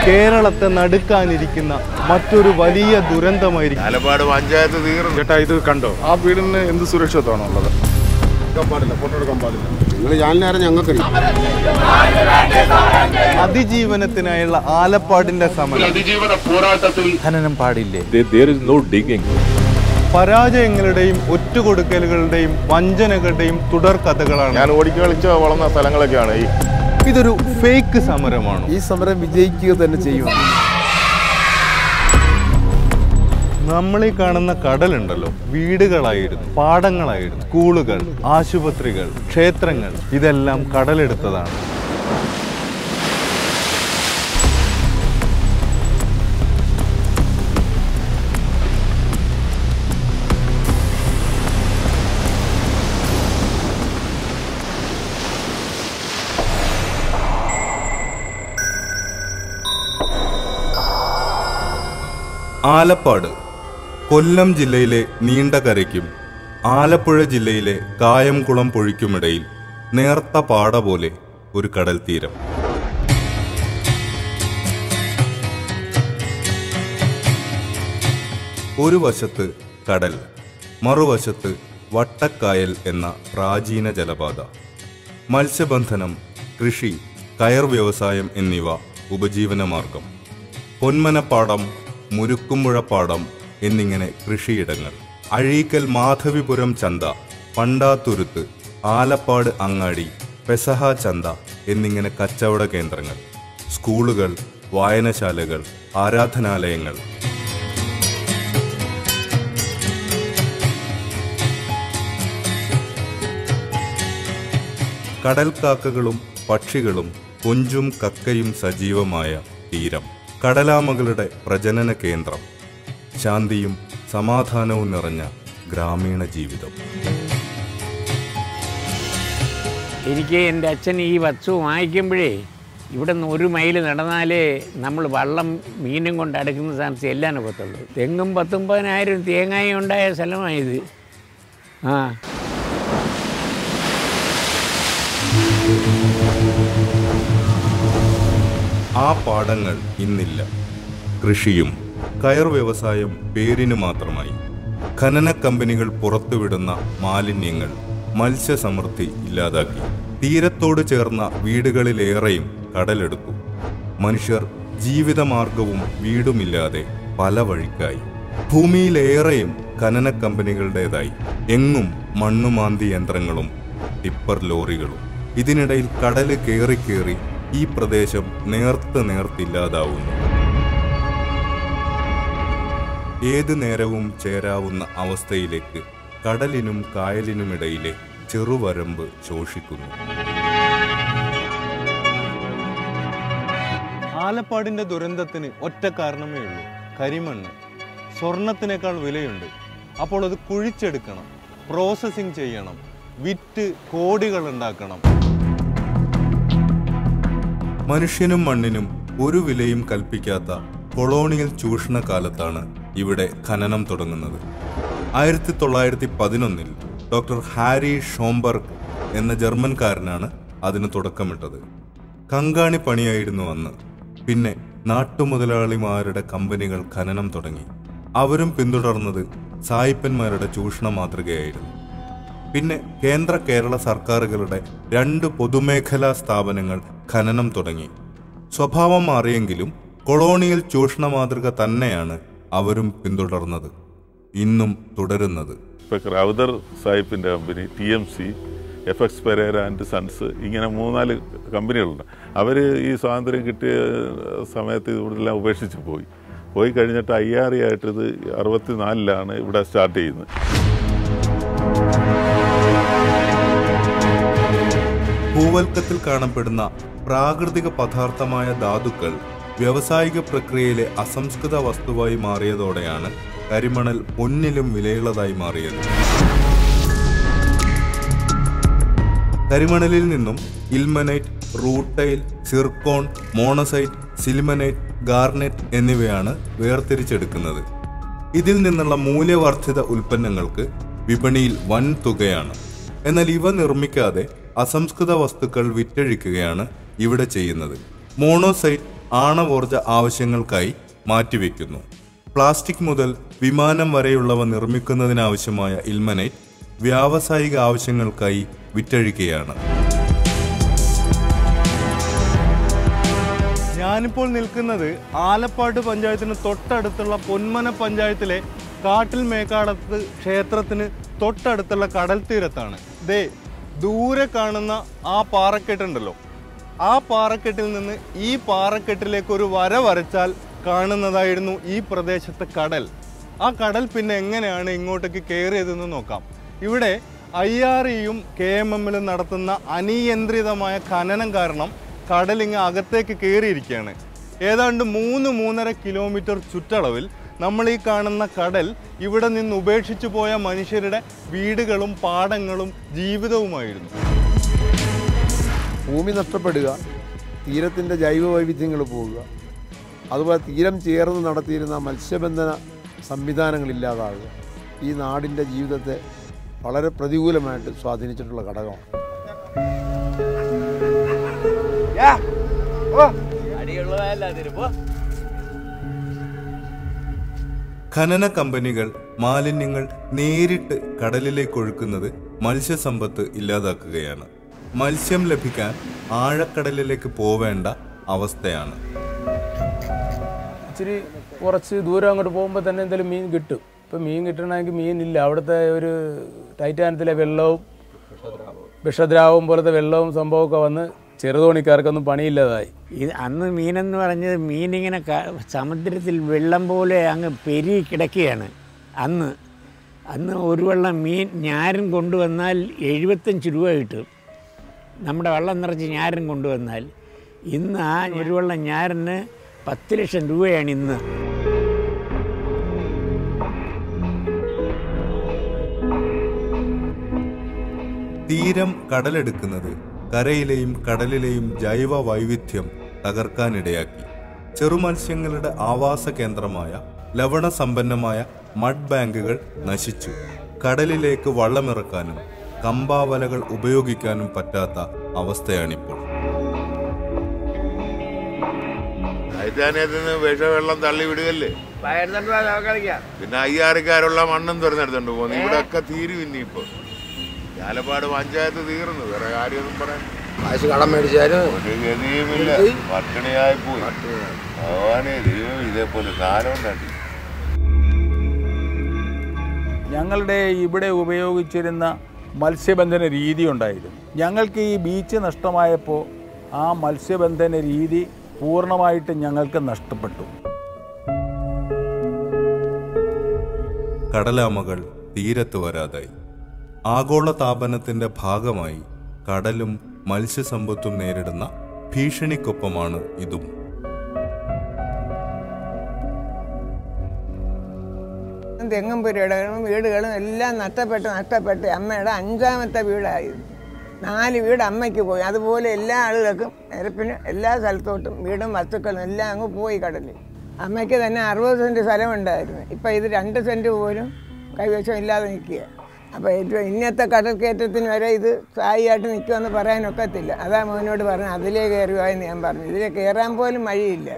കേരളത്തെ നടുക്കാനിരിക്കുന്ന മറ്റൊരു വലിയ ദുരന്തമായിരിക്കും ആലപ്പാട് പഞ്ചായത്ത് തീർന്നു ചേട്ടാ ഇത് കണ്ടോ ആ വീടിന് എന്ത് സുരക്ഷിതത്വമാണോ ഉള്ളത് എടുക്കാൻ പാടില്ല ഫോട്ടോ എടുക്കാൻ പാടില്ല നിങ്ങൾ ചാനലാരും ഞങ്ങൾക്കറിയാം അതിജീവനത്തിനായുള്ള ആലപ്പാടിന്റെ സമരം ഖനനം പാടില്ലേ there is no digging. പരാജയങ്ങളുടെയും ഒറ്റുകൊടുക്കലുകളുടെയും വഞ്ചനകളുടെയും തുടർ കഥകളാണ് ഞാൻ ഓടിക്ക് കളിച്ച് വളർന്ന സ്ഥലങ്ങളൊക്കെയാണ് ഈ ഇതൊരു ഫേക്ക് സമരമാണ് ഈ സമരം വിജയിക്കുക തന്നെ ചെയ്യും നമ്മൾ ഈ കാണുന്ന കടലുണ്ടല്ലോ വീടുകളായിരുന്നു പാടങ്ങളായിരുന്നു സ്കൂളുകൾ ആശുപത്രികൾ ക്ഷേത്രങ്ങൾ ഇതെല്ലാം കടലെടുത്തതാണ് ആലപ്പാട് കൊല്ലം ജില്ലയിലെ നീണ്ടകരയ്ക്കും ആലപ്പുഴ ജില്ലയിലെ കായംകുളം പൊഴിക്കുമിടയിൽ നേർത്ത പാട പോലെ ഒരു കടൽ തീരം ഒരു വശത്ത് കടൽ മറുവശത്ത് വട്ടക്കായൽ എന്ന പ്രാചീന ജലപാത മത്സ്യബന്ധനം കൃഷി കയർ വ്യവസായം എന്നിവ ഉപജീവനമാർഗം പൊന്മനപ്പാടം മുരുക്കുമ്പുഴപ്പാടം എന്നിങ്ങനെ കൃഷിയിടങ്ങൾ അഴീക്കൽ മാധവിപുരം ചന്ത പണ്ടാത്തുരുത്ത് ആലപ്പാട് അങ്ങാടി പെസഹ ചന്ത എന്നിങ്ങനെ കച്ചവട കേന്ദ്രങ്ങൾ സ്കൂളുകൾ വായനശാലകൾ ആരാധനാലയങ്ങൾ കടൽക്കാക്കകളും പക്ഷികളും കൊഞ്ചും കക്കയും സജീവമായ തീരം കടലാമകളുടെ പ്രജനന കേന്ദ്രം ശാന്തിയും സമാധാനവും നിറഞ്ഞ ഗ്രാമീണ ജീവിതം എനിക്ക് എൻ്റെ അച്ഛൻ ഈ വസ്തു വാങ്ങിക്കുമ്പോഴേ ഇവിടെ നിന്ന് ഒരു മൈൽ നടന്നാലേ നമ്മൾ വള്ളം മീനും കൊണ്ട് അടുക്കുന്ന സ്ഥാനത്ത് ചെല്ലാൻ ഒക്കത്തുള്ളൂ തെങ്ങും പത്തൊമ്പതിനായിരം തേങ്ങായും ഉണ്ടായ സ്ഥലമായത് ആ ആ പാടങ്ങൾ ഇന്നില്ല കൃഷിയും കയർ വ്യവസായം പേരിന് മാത്രമായി ഖനന കമ്പനികൾ പുറത്തുവിടുന്ന മാലിന്യങ്ങൾ മത്സ്യസമൃദ്ധി ഇല്ലാതാക്കി തീരത്തോട് ചേർന്ന വീടുകളിലേറെയും കടലെടുത്തു മനുഷ്യർ ജീവിതമാർഗവും വീടുമില്ലാതെ പല വഴിക്കായി ഭൂമിയിലേറെയും ഖനന കമ്പനികളുടേതായി എങ്ങും മണ്ണുമാന്തി യന്ത്രങ്ങളും ടിപ്പർ ലോറികളും ഇതിനിടയിൽ കടല് കേറി കേറി ഈ പ്രദേശം നേർത്ത് നേർത്തില്ലാതാവുന്നു ഏതു നേരവും ചേരാവുന്ന അവസ്ഥയിലേക്ക് കടലിനും കായലിനുമിടയിലെ ചെറുവരമ്പ് ശോഷിക്കുന്നു ആലപ്പാടിന്റെ ദുരന്തത്തിന് ഒറ്റ കാരണമേ ഉള്ളൂ കരിമണ്ണ് സ്വർണത്തിനേക്കാൾ വിലയുണ്ട് അപ്പോൾ അത് കുഴിച്ചെടുക്കണം പ്രോസസ്സിംഗ് ചെയ്യണം വിറ്റ് കോടികൾ ഉണ്ടാക്കണം മനുഷ്യനും മണ്ണിനും ഒരു വിലയും കൽപ്പിക്കാത്ത കൊളോണിയൽ ചൂഷണ കാലത്താണ് ഇവിടെ ഖനനം തുടങ്ങുന്നത് ആയിരത്തി തൊള്ളായിരത്തി പതിനൊന്നിൽ ഡോക്ടർ ഹാരി ഷോംബർഗ് എന്ന ജർമ്മൻകാരനാണ് അതിന് തുടക്കമിട്ടത് കങ്കാണി പണിയായിരുന്നു അന്ന് പിന്നെ നാട്ടുമുതലാളിമാരുടെ കമ്പനികൾ ഖനനം തുടങ്ങി അവരും പിന്തുടർന്നത് സായിപ്പന്മാരുടെ ചൂഷണ മാതൃകയായിരുന്നു പിന്നെ കേന്ദ്ര കേരള സർക്കാരുകളുടെ രണ്ട് പൊതുമേഖലാ സ്ഥാപനങ്ങൾ ഖനനം തുടങ്ങി സ്വഭാവം മാറിയെങ്കിലും കൊളോണിയൽ ചൂഷണ മാതൃക തന്നെയാണ് അവരും പിന്തുടർന്നത് ഇന്നും തുടരുന്നത് ഇപ്പോൾ റൗദർ സാഹിബിൻ്റെ company T M C F X Pereira and sons ഇങ്ങനെ മൂന്നാല് കമ്പനികളുണ്ട് അവർ ഈ സ്വാതന്ത്ര്യം കിട്ടിയ സമയത്ത് ഇവിടെല്ലാം ഉപേക്ഷിച്ച് പോയി പോയി കഴിഞ്ഞിട്ട് ഐ ആർ ഇ ആയിട്ട് ഇത് അറുപത്തിനാലിലാണ് ഇവിടെ സ്റ്റാർട്ട് ചെയ്യുന്നത് ഭൂവൽക്കത്തിൽ കാണപ്പെടുന്ന പ്രാകൃതിക പദാർത്ഥമായ ധാതുക്കൾ വ്യാവസായിക പ്രക്രിയയിലെ അസംസ്കൃത വസ്തുവായി മാറിയതോടെയാണ് കരിമണൽ പൊന്നിലും വിലയുള്ളതായി മാറിയത് കരിമണലിൽ നിന്നും ilmenite rutile zircon monazite sillimanite garnet എന്നിവയാണ് വേർതിരിച്ചെടുക്കുന്നത് ഇതിൽ നിന്നുള്ള മൂല്യവർദ്ധിത ഉൽപ്പന്നങ്ങൾക്ക് വിപണിയിൽ വൻ തുകയാണ് എന്നാൽ ഇവ നിർമ്മിക്കാതെ അസംസ്കൃത വസ്തുക്കൾ വിറ്റഴിക്കുകയാണ് ഇവിടെ ചെയ്യുന്നത് മോണോസൈറ്റ് ആണവോർജ ആവശ്യങ്ങൾക്കായി മാറ്റിവെക്കുന്നു പ്ലാസ്റ്റിക് മുതൽ വിമാനം വരെയുള്ളവ നിർമ്മിക്കുന്നതിനാവശ്യമായ ഇൽമനൈറ്റ് വ്യാവസായിക ആവശ്യങ്ങൾക്കായി വിറ്റഴിക്കുകയാണ് ഞാനിപ്പോൾ നിൽക്കുന്നത് ആലപ്പാട് പഞ്ചായത്തിന് തൊട്ടടുത്തുള്ള പൊന്മന പഞ്ചായത്തിലെ കാട്ടിൽ മേക്കാടത്ത് ക്ഷേത്രത്തിന് തൊട്ടടുത്തുള്ള കടൽ തീരത്താണ് ദേ ദൂരെ കാണുന്ന ആ പാറക്കെട്ടുണ്ടല്ലോ ആ പാറക്കെട്ടിൽ നിന്ന് ഈ പാറക്കെട്ടിലേക്ക് ഒരു വര വരച്ചാൽ കാണുന്നതായിരുന്നു ഈ പ്രദേശത്തെ കടൽ ആ കടൽ പിന്നെ എങ്ങനെയാണ് ഇങ്ങോട്ടേക്ക് കയറിയതെന്ന് നോക്കാം ഇവിടെ ഐ ആർ ഇയും കെ എം എമ്മിലും നടത്തുന്ന അനിയന്ത്രിതമായ ഖനനം കാരണം കടലിങ് അകത്തേക്ക് കയറിയിരിക്കുകയാണ് ഏതാണ്ട് മൂന്ന് മൂന്നര കിലോമീറ്റർ ചുറ്റളവിൽ നമ്മൾ ഈ കാണുന്ന കടൽ ഇവിടെ നിന്ന് ഉപേക്ഷിച്ചു പോയ മനുഷ്യരുടെ വീടുകളും പാടങ്ങളും ജീവിതവുമായിരുന്നു ഭൂമി നഷ്ടപ്പെടുക തീരത്തിൻ്റെ ജൈവ വൈവിധ്യങ്ങൾ പോവുക അതുപോലെ തീരം ചേർന്ന് നടത്തിയിരുന്ന മത്സ്യബന്ധന സംവിധാനങ്ങൾ ഇല്ലാതാകുക ഈ നാടിൻ്റെ ജീവിതത്തെ വളരെ പ്രതികൂലമായിട്ട് സ്വാധീനിച്ചിട്ടുള്ള ഘടകമാണ് ഖനന കമ്പനികൾ മാലിന്യങ്ങൾ നേരിട്ട് കടലിലേക്ക് ഒഴുക്കുന്നത് മത്സ്യസമ്പത്ത് ഇല്ലാതാക്കുകയാണ് മത്സ്യം ലഭിക്കാൻ ആഴക്കടലിലേക്ക് പോവേണ്ട അവസ്ഥയാണ് ഇച്ചിരി കുറച്ച് ദൂരം അങ്ങോട്ട് പോകുമ്പോൾ തന്നെ എന്തെങ്കിലും മീൻ കിട്ടും ഇപ്പം മീൻ കിട്ടണമെങ്കിൽ മീനില്ല അവിടുത്തെ ഒരു ടൈറ്റാനത്തിലെ വെള്ളവും വിഷദ്രാവം പോലത്തെ വെള്ളവും സംഭവമൊക്കെ വന്ന് ചെറുതോണിക്കാർക്കൊന്നും പണിയില്ലാതായി ഇത് അന്ന് മീനെന്ന് പറഞ്ഞത് മീനിങ്ങനെ ക സമുദ്രത്തിൽ വെള്ളം പോലെ അങ്ങ് പെരുകി കിടക്കുകയാണ് അന്ന് അന്ന് ഒരു വെള്ളം മീൻ ഞാരും കൊണ്ടുവന്നാൽ എഴുപത്തഞ്ച് രൂപ കിട്ടും നമ്മുടെ വെള്ളം നിറച്ച് ഞാരും കൊണ്ടുവന്നാൽ ഇന്ന് ആ ഒരു വെള്ളം ഞാരിന് പത്ത് ലക്ഷം രൂപയാണ് ഇന്ന് തീരം കടലെടുക്കുന്നത് കരയിലെയും കടലിലെയും ജൈവ വൈവിധ്യം തകർക്കാനിടയാക്കി ചെറുമത്സ്യങ്ങളുടെ ആവാസ കേന്ദ്രമായ ലവണസമ്പന്നമായ മഡ് ബാങ്കുകൾ നശിച്ചു കടലിലേക്ക് വള്ളമിറക്കാനും കമ്പാവലകൾ ഉപയോഗിക്കാനും പറ്റാത്ത അവസ്ഥയാണിപ്പോൾ ടൈറ്റാനിയത്തിൽ നിന്ന് വിഷവെള്ളം തള്ളി വിടുകല്ലേ പിന്നെ അയ്യാറുകാരുള്ള മണ്ണും തുറന്നെടുത്തോണ്ട് പോകുന്നു ഇവിടെ ഒക്കെ തീരും ഇനിയിപ്പോ ആലപ്പാട് പഞ്ചായത്ത് തീർന്നു വേറെ കാര്യമൊന്നും പറയാൻ കാശ് കടം മേടിച്ചാലും ഒരു ഗതിയുമില്ല പട്ടിണിയായി പോയി ഭഗവാനെ ദൈവം ഇതേപോലെ കാലം ഉണ്ടാക്കി ഞങ്ങളുടെ ഇവിടെ ഉപയോഗിച്ചിരുന്ന മത്സ്യബന്ധന രീതി ഉണ്ടായിരുന്നു ഞങ്ങൾക്ക് ഈ ബീച്ച് നഷ്ടമായപ്പോൾ ആ മത്സ്യബന്ധന രീതി പൂർണ്ണമായിട്ട് ഞങ്ങൾക്ക് നഷ്ടപ്പെട്ടു കടലാമകൾ തീരത്ത് വരാതായി ആഗോള താപനത്തിന്റെ ഭാഗമായി കടലും മത്സ്യസമ്പത്തും നേരിടുന്ന ഭീഷണിക്കൊപ്പമാണ് ഇതും തെങ്ങും പുരയിടകളും വീടുകളും എല്ലാം നഷ്ടപ്പെട്ട് നഷ്ടപ്പെട്ട് അമ്മയുടെ അഞ്ചാമത്തെ വീടായി നാല് വീട് അമ്മയ്ക്ക് പോയി അതുപോലെ എല്ലാ ആളുകൾക്കും നിരപ്പിന് എല്ലാ സ്ഥലത്തോട്ടും വീടും വസ്തുക്കളും എല്ലാം അങ്ങ് പോയി കടലിൽ അമ്മയ്ക്ക് തന്നെ അറുപത് സെൻറ്റ് സ്ഥലമുണ്ടായിരുന്നു ഇപ്പം ഇത് രണ്ട് സെൻറ്റ് പോലും കൈവശം ഇല്ലാതെ നിൽക്കുക അപ്പോൾ ഏറ്റവും ഇന്നത്തെ കടൽക്കയറ്റത്തിന് വരെ ഇത് സ്ഥായിയായിട്ട് നിൽക്കുമെന്ന് പറയാനൊക്കത്തില്ല അതാ മോനോട് പറഞ്ഞു അതിലേ കയറുവായെന്ന് ഞാൻ പറഞ്ഞു ഇതിലേ കയറാൻ പോലും വഴിയില്ല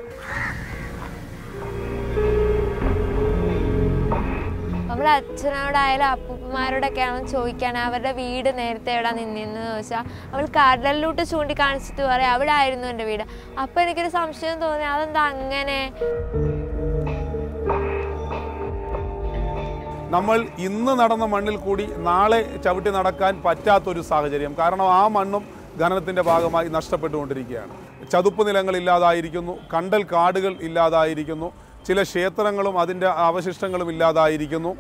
നമ്മുടെ അച്ഛനോടായാലും അപ്പൂപ്പന്മാരോടൊക്കെ ആണെന്ന് ചോദിക്കാൻ അവരുടെ വീട് നേരത്തെ എവിടെ നിന്നിന്ന് ചോദിച്ചാൽ അവൾ കടലിലോട്ട് ചൂണ്ടിക്കാണിച്ചിട്ട് പറയാം അവിടെ ആയിരുന്നു എൻ്റെ വീട് അപ്പോൾ എനിക്കൊരു സംശയം തോന്നി അതെന്താ അങ്ങനെ നമ്മൾ ഇന്ന് നടന്ന മണ്ണിൽ കൂടി നാളെ ചവിട്ടി നടക്കാൻ പറ്റാത്തൊരു സാഹചര്യം കാരണം ആ മണ്ണും ഖനനത്തിൻ്റെ ഭാഗമായി നഷ്ടപ്പെട്ടുകൊണ്ടിരിക്കുകയാണ് ചതുപ്പ് നിലങ്ങൾ ഇല്ലാതായിരിക്കുന്നു കണ്ടൽ കാടുകൾ ഇല്ലാതായിരിക്കുന്നു ചില ക്ഷേത്രങ്ങളും അതിൻ്റെ അവശിഷ്ടങ്ങളും ഇല്ലാതായിരിക്കുന്നു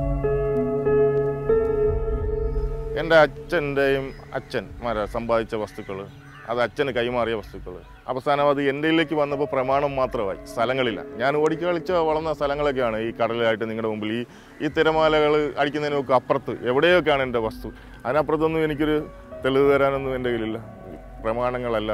എൻ്റെ അച്ഛൻ്റെയും അച്ഛന്മാരെ സമ്പാദിച്ച വസ്തുക്കൾ അത് അച്ഛന് കൈമാറിയ വസ്തുക്കൾ അവസാനം അത് എൻ്റെയിലേക്ക് വന്നപ്പോൾ പ്രമാണം മാത്രമായി സ്ഥലങ്ങളില്ല ഞാൻ ഓടിക്ക് കളിച്ച് വളർന്ന സ്ഥലങ്ങളൊക്കെയാണ് ഈ കടലായിട്ട് നിങ്ങളുടെ മുമ്പിൽ ഈ ഈ തിരമാലകൾ അടിക്കുന്നതിനൊക്കെ അപ്പുറത്ത് എവിടെയൊക്കെയാണ് എൻ്റെ വസ്തു അതിനപ്പുറത്തൊന്നും എനിക്കൊരു തെളിവ് തരാനൊന്നും എൻ്റെ കയ്യിലില്ല പ്രമാണങ്ങളല്ല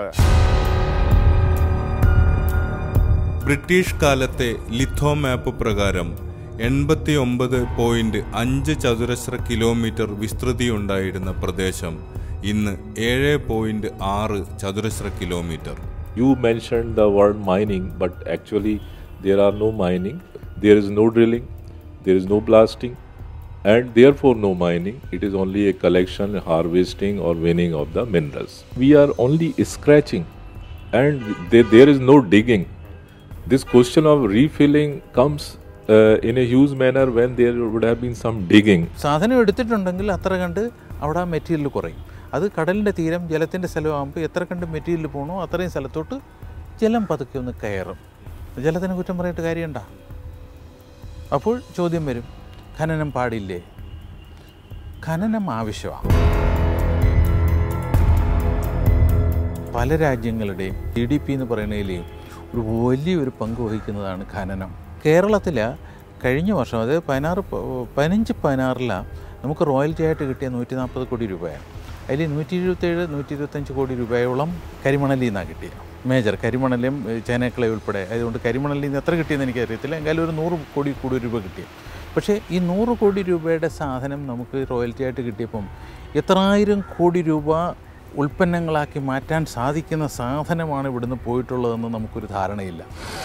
ബ്രിട്ടീഷ് കാലത്തെ ലിഥോ മാപ്പ് പ്രകാരം എൺപത്തി ഒമ്പത് പോയിന്റ് അഞ്ച് ചതുരശ്ര കിലോമീറ്റർ വിസ്തൃതിയുണ്ടായിരുന്ന പ്രദേശം ഇന്ന് ഏഴ് പോയിന്റ് ആറ് ചതുരശ്ര kilometre You mentioned the word mining, but actually, there are no mining, there is no drilling, there is no blasting, and therefore no mining. It is only a collection, harvesting, or winning of the minerals. We are only scratching, and there, there is no digging. This question of refilling comes uh, in a huge manner when there would have been some digging. സാധനം എടുത്തിട്ടുണ്ടെങ്കിൽ അത്ര കണ്ട് അവിടെ ആ material കുറയും അത് കടലിൻ്റെ തീരം ജലത്തിൻ്റെ സ്ഥലമാകുമ്പോൾ എത്ര കണ്ട് മെറ്റീരിയൽ പോകണോ അത്രയും സ്ഥലത്തോട്ട് ജലം പതുക്കെ ഒന്ന് കയറും ജലത്തിന് കുറ്റം പറയിട്ട് കാര്യമുണ്ട അപ്പോൾ ചോദ്യം വരും ഖനനം പാടില്ലേ ഖനനം ആവശ്യമാണ് പല രാജ്യങ്ങളുടെയും ജി ഡി പി എന്ന് പറയുന്നതിലെയും ഒരു വലിയൊരു പങ്ക് വഹിക്കുന്നതാണ് ഖനനം കേരളത്തിൽ കഴിഞ്ഞ വർഷം അതായത് പതിനാറ് പ- പതിനഞ്ച് പതിനാറിലാണ് നമുക്ക് റോയൽറ്റി ആയിട്ട് കിട്ടിയ നൂറ്റി നാൽപ്പത് കോടി രൂപയാണ് അതിൽ നൂറ്റി ഇരുപത്തേഴ് നൂറ്റി ഇരുപത്തഞ്ച് കോടി രൂപയോളം കരിമണലിൽ നിന്നാണ് കിട്ടിയത് മേജർ കരിമണലും ഏഹ്, ചേനക്കളെ ഉൾപ്പെടെ അതുകൊണ്ട് കരിമണലിൽ നിന്ന് എത്ര കിട്ടിയെന്ന് എനിക്കറിയത്തില്ല എങ്കിലും ഒരു നൂറ് കോടി കൂടുതൽ രൂപ കിട്ടി പക്ഷേ ഈ നൂറ് കോടി രൂപയുടെ സാധനം നമുക്ക് റോയൽറ്റി ആയിട്ട് കിട്ടിയപ്പം എത്രായിരം കോടി രൂപ ഉൽപ്പന്നങ്ങളാക്കി മാറ്റാൻ സാധിക്കുന്ന സാധനമാണ് ഇവിടുന്ന് പോയിട്ടുള്ളതെന്ന് നമുക്കൊരു ധാരണയില്ല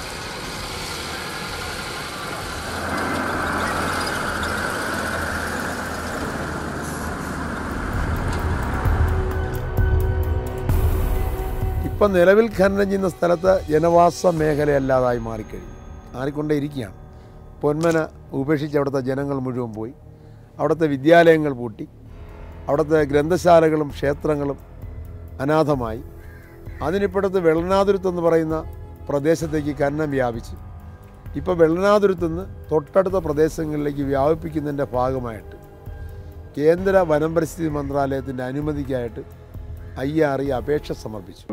ഇപ്പം നിലവിൽ ഖനനം ചെയ്യുന്ന സ്ഥലത്ത് ജനവാസ മേഖലയല്ലാതായി മാറിക്കഴിഞ്ഞു മാറിക്കൊണ്ടേ ഇരിക്കുകയാണ് പൊന്മന ഉപേക്ഷിച്ച് അവിടുത്തെ ജനങ്ങൾ മുഴുവൻ പോയി അവിടുത്തെ വിദ്യാലയങ്ങൾ പൂട്ടി അവിടുത്തെ ഗ്രന്ഥശാലകളും ക്ഷേത്രങ്ങളും അനാഥമായി അതിനിപ്പുറത്ത് വെള്ളനാതുരത്ത് എന്ന് പറയുന്ന പ്രദേശത്തേക്ക് ഖനനം വ്യാപിച്ചു ഇപ്പോൾ വെള്ളനാതുരത്ത് നിന്ന് തൊട്ടടുത്ത പ്രദേശങ്ങളിലേക്ക് വ്യാപിപ്പിക്കുന്നതിൻ്റെ ഭാഗമായിട്ട് കേന്ദ്ര വനം പരിസ്ഥിതി മന്ത്രാലയത്തിൻ്റെ അനുമതിക്കായിട്ട് ഐ ആർ ഇ അപേക്ഷ സമർപ്പിച്ചു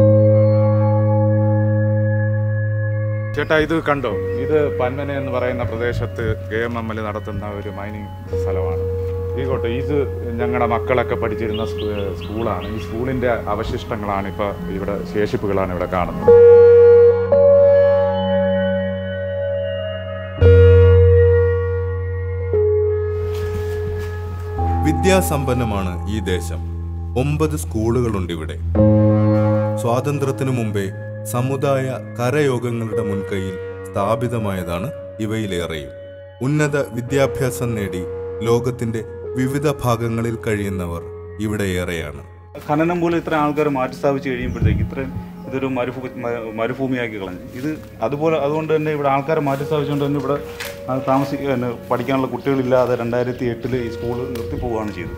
ചേട്ടാ ഇത് കണ്ടോ ഇത് പന്മന എന്ന് പറയുന്ന പ്രദേശത്ത് കെ എം എം എൽ നടത്തുന്ന ഒരു മൈനിങ് സ്ഥലമാണ് ഈ കോട്ടെ ഇത് ഞങ്ങളുടെ മക്കളൊക്കെ പഠിച്ചിരുന്ന സ്കൂ- സ്കൂളാണ് ഈ സ്കൂളിൻ്റെ അവശിഷ്ടങ്ങളാണ് ഇപ്പോൾ ഇവിടെ ശേഷിപ്പുകളാണ് ഇവിടെ കാണുന്നത് വിദ്യാസമ്പന്നമാണ് ഈ ദേശം ഒമ്പത് സ്കൂളുകളുണ്ട് ഇവിടെ സ്വാതന്ത്ര്യത്തിനു മുമ്പേ സമുദായ കരയോഗങ്ങളുടെ മുൻകൈയിൽ സ്ഥാപിതമായതാണ് ഇവയിലേറെയും ഉന്നത വിദ്യാഭ്യാസം നേടി ലോകത്തിന്റെ വിവിധ ഭാഗങ്ങളിൽ കഴിയുന്നവർ ഇവിടെ ഏറെയാണ് ഖനനം പോലും ഇത്ര ആൾക്കാർ മാറ്റി സ്ഥാപിച്ച് കഴിയുമ്പോഴത്തേക്ക് ഇത്രയും ഇതൊരു മരുഭൂ മ- മരുഭൂമിയാക്കി കളഞ്ഞു ഇത് അതുപോലെ അതുകൊണ്ട് തന്നെ ഇവിടെ ആൾക്കാരെ മാറ്റി സ്ഥാപിച്ചുകൊണ്ട് തന്നെ ഇവിടെ താമസിക്കാൻ പഠിക്കാനുള്ള കുട്ടികളില്ലാതെ രണ്ടായിരത്തി എട്ടിൽ ഈ സ്കൂൾ നിർത്തിപ്പോവുകയാണ് ചെയ്തത്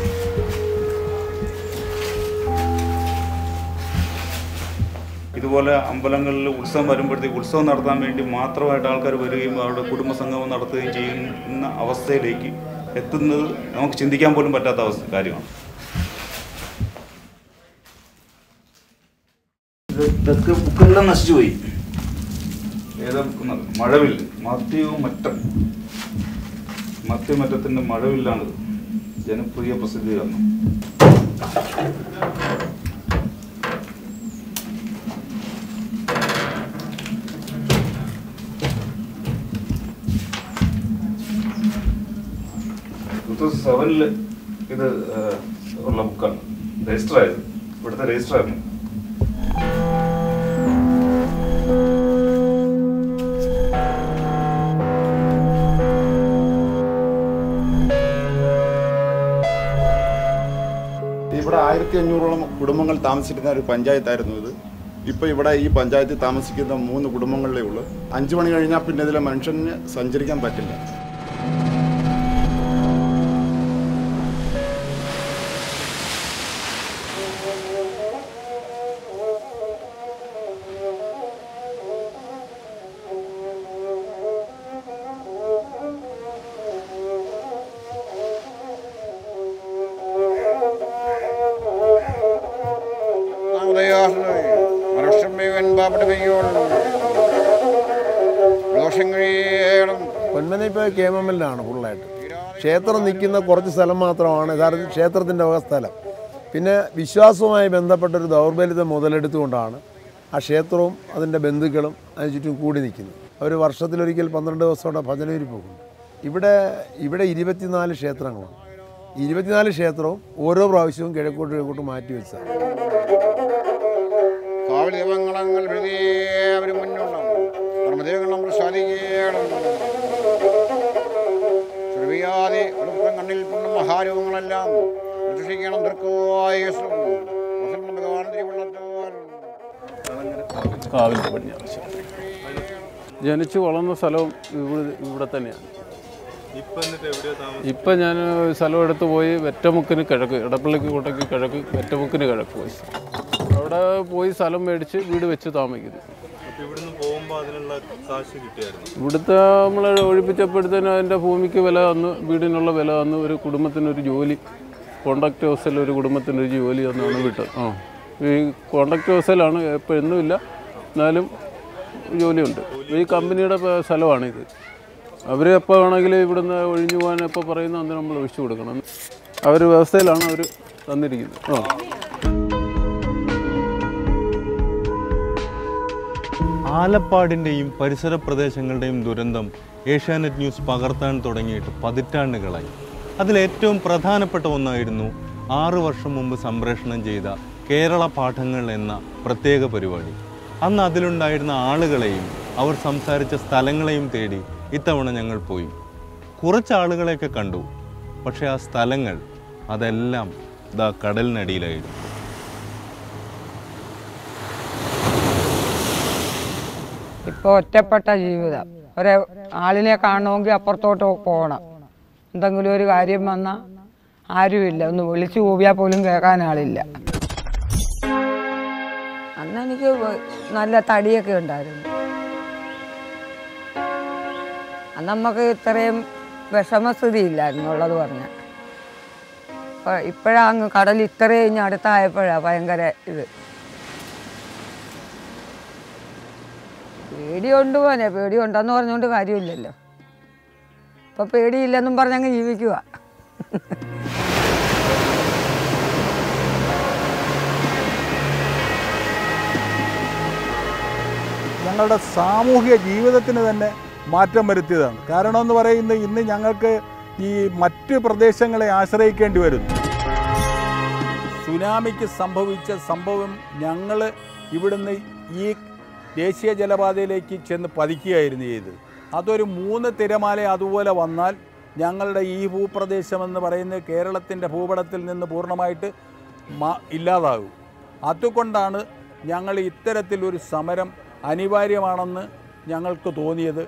ഇതുപോലെ അമ്പലങ്ങളിൽ ഉത്സവം വരുമ്പോഴത്തേക്ക് ഉത്സവം നടത്താൻ വേണ്ടി മാത്രമായിട്ട് ആൾക്കാർ വരികയും അവരുടെ കുടുംബസംഗമം നടത്തുകയും ചെയ്യുന്ന അവസ്ഥയിലേക്ക് എത്തുന്നത് നമുക്ക് ചിന്തിക്കാൻ പോലും പറ്റാത്ത അവസ്ഥ കാര്യമാണ് ഇത് ഇതൊക്കെ ബുക്കെല്ലാം നശിച്ചു പോയി ഏതാ ബുക്ക് ന- മഴവില്ല് മത്യവും മറ്റം മത്യമറ്റത്തിൻ്റെ മഴവില്ലാണിത് ജനപ്രിയ പ്രസിദ്ധീകരണം ടൂ തൗസൻഡ് സെവനിൽ ഇത് ആ, ഉള്ള ബുക്കാണ് രജിസ്റ്റർ ആയത് ഇവിടുത്തെ രജിസ്റ്റർ ആയിരുന്നു ഇവിടെ ആയിരത്തി അഞ്ഞൂറോളം കുടുംബങ്ങൾ താമസിച്ചിരുന്ന ഒരു പഞ്ചായത്തായിരുന്നു ഇത് ഇപ്പോൾ ഇവിടെ ഈ പഞ്ചായത്തിൽ താമസിക്കുന്ന മൂന്ന് കുടുംബങ്ങളിലേ ഉള്ളൂ അഞ്ചു മണി കഴിഞ്ഞാൽ പിന്നെ ഇതിലെ മനുഷ്യന് സഞ്ചരിക്കാൻ പറ്റില്ല മനുഷ്യൻ മുഴുവൻ പാപ്പട്ട് പെയ്യുള്ളൂ ദോഷം കഴിയണം പൊന്മന ഇപ്പോൾ കെ എം എം എല്ലാണ് ഫുള്ളായിട്ട് ക്ഷേത്രം നിൽക്കുന്ന കുറച്ച് സ്ഥലം മാത്രമാണ് യഥാർത്ഥത്തിൽ ക്ഷേത്രത്തിൻ്റെ വക സ്ഥലം പിന്നെ വിശ്വാസവുമായി ബന്ധപ്പെട്ട ഒരു ദൗർബല്യത്തെ മുതലെടുത്തുകൊണ്ടാണ് ആ ക്ഷേത്രവും അതിൻ്റെ ബന്ധുക്കളും അതിന് ചുറ്റും കൂടി നിൽക്കുന്നത് അവർ വർഷത്തിലൊരിക്കൽ പന്ത്രണ്ട് ദിവസത്തോടെ ഭജനയിൽ പോകും ഇവിടെ ഇവിടെ ഇരുപത്തിനാല് ക്ഷേത്രങ്ങളാണ് ഇരുപത്തിനാല് ക്ഷേത്രവും ഓരോ പ്രാവശ്യവും കിഴക്കോട്ട് കിഴക്കോട്ട് മാറ്റി വെച്ചതാണ് കാവൽ ദൈവങ്ങൾ വെള്ളങ്ങൾ വെറുതെ അവർ മുന്നോണം ധർമ്മദേവങ്ങൾ നമ്മൾ സാധിക്കണം ചെറുവിയാതെ വെളുപ്പം കണ്ണിൽ പുണ്ണും മഹാരോഗങ്ങളെല്ലാം രക്ഷിക്കണം ദീർഘമായ ഭഗവാൻ തിരുവള്ളത്തോൽ കാവിൻ്റെ പടിഞ്ഞാറ് ജനിച്ചു വളർന്ന സ്ഥലവും ഇവിടെ ഇവിടെ തന്നെയാണ് ഇപ്പൊ എന്നിട്ട് എവിടെയാ താമസം ഇപ്പം ഞാൻ സ്ഥലം എടുത്ത് പോയി വെറ്റമുക്കിന് കിഴക്ക് ഇടപ്പള്ളിക്ക് കോട്ടയ്ക്ക് കിഴക്ക് വെറ്റമുക്കിന് കിഴക്ക് പോയി അവിടെ പോയി സ്ഥലം മേടിച്ച് വീട് വെച്ച് താമസിക്കുന്നു അപ്പൊ ഇവിടുന്ന് പോകുമ്പോ അതിനുള്ള കാശ് കിട്ടിയായിരുന്നു ഇവിടുത്തെ നമ്മൾ ഒഴിപ്പിച്ചപ്പോഴത്തേനും അതിൻ്റെ ഭൂമിക്ക് വില വന്നു വീടിനുള്ള വില വന്നു ഒരു കുടുംബത്തിനൊരു ജോലി കോൺട്രാക്ട് ഹൗസിൽ ഒരു കുടുംബത്തിനൊരു ജോലി എന്നാണ് വിട്ടത് ആ ഈ കോൺട്രാക്ട് ഹൗസിലാണ് ഇപ്പോൾ എന്നുമില്ല എന്നാലും ജോലിയുണ്ട് ഈ കമ്പനിയുടെ പ- സ്ഥലമാണിത് അവർ എപ്പോൾ വേണമെങ്കിലും ഇവിടുന്ന് ഒഴിഞ്ഞു പോകാൻ എപ്പോൾ പറയുന്നു അന്ന് നമ്മൾ ഒഴിച്ചു കൊടുക്കണം അവർ വ്യവസ്ഥയിലാണ് അവർ തന്നിരിക്കുന്നത് ആ ആലപ്പാടിൻ്റെയും പരിസര പ്രദേശങ്ങളുടെയും ദുരന്തം ഏഷ്യാനെറ്റ് ന്യൂസ് പകർത്താൻ തുടങ്ങിയിട്ട് പതിറ്റാണ്ടുകളായി അതിലേറ്റവും പ്രധാനപ്പെട്ട ഒന്നായിരുന്നു ആറു വർഷം മുമ്പ് സംപ്രേഷണം ചെയ്ത കേരള പാഠങ്ങൾ എന്ന പ്രത്യേക പരിപാടി അന്ന് അതിലുണ്ടായിരുന്ന ആളുകളെയും അവർ സംസാരിച്ച സ്ഥലങ്ങളെയും തേടി ഇത്തവണ ഞങ്ങൾ പോയി കുറച്ച് ആളുകളെയൊക്കെ കണ്ടു പക്ഷേ ആ സ്ഥലങ്ങൾ അതെല്ലാം ദാ കടലിനടിയിലായിരുന്നു ഇപ്പോൾ ഒറ്റപ്പെട്ട ജീവിതം ഒരു ആളിനെ കാണണമെങ്കിൽ അപ്പുറത്തോട്ട് പോകണം എന്തെങ്കിലും ഒരു കാര്യം വന്നാൽ ആരുമില്ല ഒന്ന് വിളിച്ചു കൂവിയാൽ പോലും കേൾക്കാൻ ആളില്ല അന്ന് എനിക്ക് നല്ല തടിയൊക്കെ ഉണ്ടായിരുന്നു അന്ന് നമുക്ക് ഇത്രയും വിഷമസ്ഥിതി ഇല്ലായിരുന്നു ഉള്ളത് പറഞ്ഞാൽ ഇപ്പം ഇപ്പോഴാ അങ്ങ് കടൽ ഇത്രയും ഇഞ്ഞ് അടുത്തായപ്പോഴാണ് ഭയങ്കര ഇത് പേടിയുണ്ട് പോനെ പേടിയുണ്ടെന്ന് പറഞ്ഞുകൊണ്ട് കാര്യമില്ലല്ലോ ഇപ്പൊ പേടിയില്ലെന്നും പറഞ്ഞങ്ങ് ജീവിക്കുക ഞങ്ങളുടെ സാമൂഹിക ജീവിതത്തിന് തന്നെ മാറ്റം വരുത്തിയതാണ് കാരണം എന്ന് പറയുന്നത് ഇന്ന് ഞങ്ങൾക്ക് ഈ മറ്റ് പ്രദേശങ്ങളെ ആശ്രയിക്കേണ്ടി വരുന്നു സുനാമിക്ക് സംഭവിച്ച സംഭവം ഞങ്ങൾ ഇവിടുന്ന് ഈ ദേശീയ ജലപാതയിലേക്ക് ചെന്ന് പതിക്കുകയായിരുന്നു ചെയ്തത് അതൊരു മൂന്ന് തിരമാല അതുപോലെ വന്നാൽ ഞങ്ങളുടെ ഈ ഭൂപ്രദേശം എന്ന് പറയുന്നത് കേരളത്തിൻ്റെ ഭൂപടത്തിൽ നിന്ന് പൂർണ്ണമായിട്ട് മ- ഇല്ലാതാകും അതുകൊണ്ടാണ് ഞങ്ങൾ ഇത്തരത്തിലൊരു സമരം അനിവാര്യമാണെന്ന് ഞങ്ങൾക്ക് തോന്നിയത്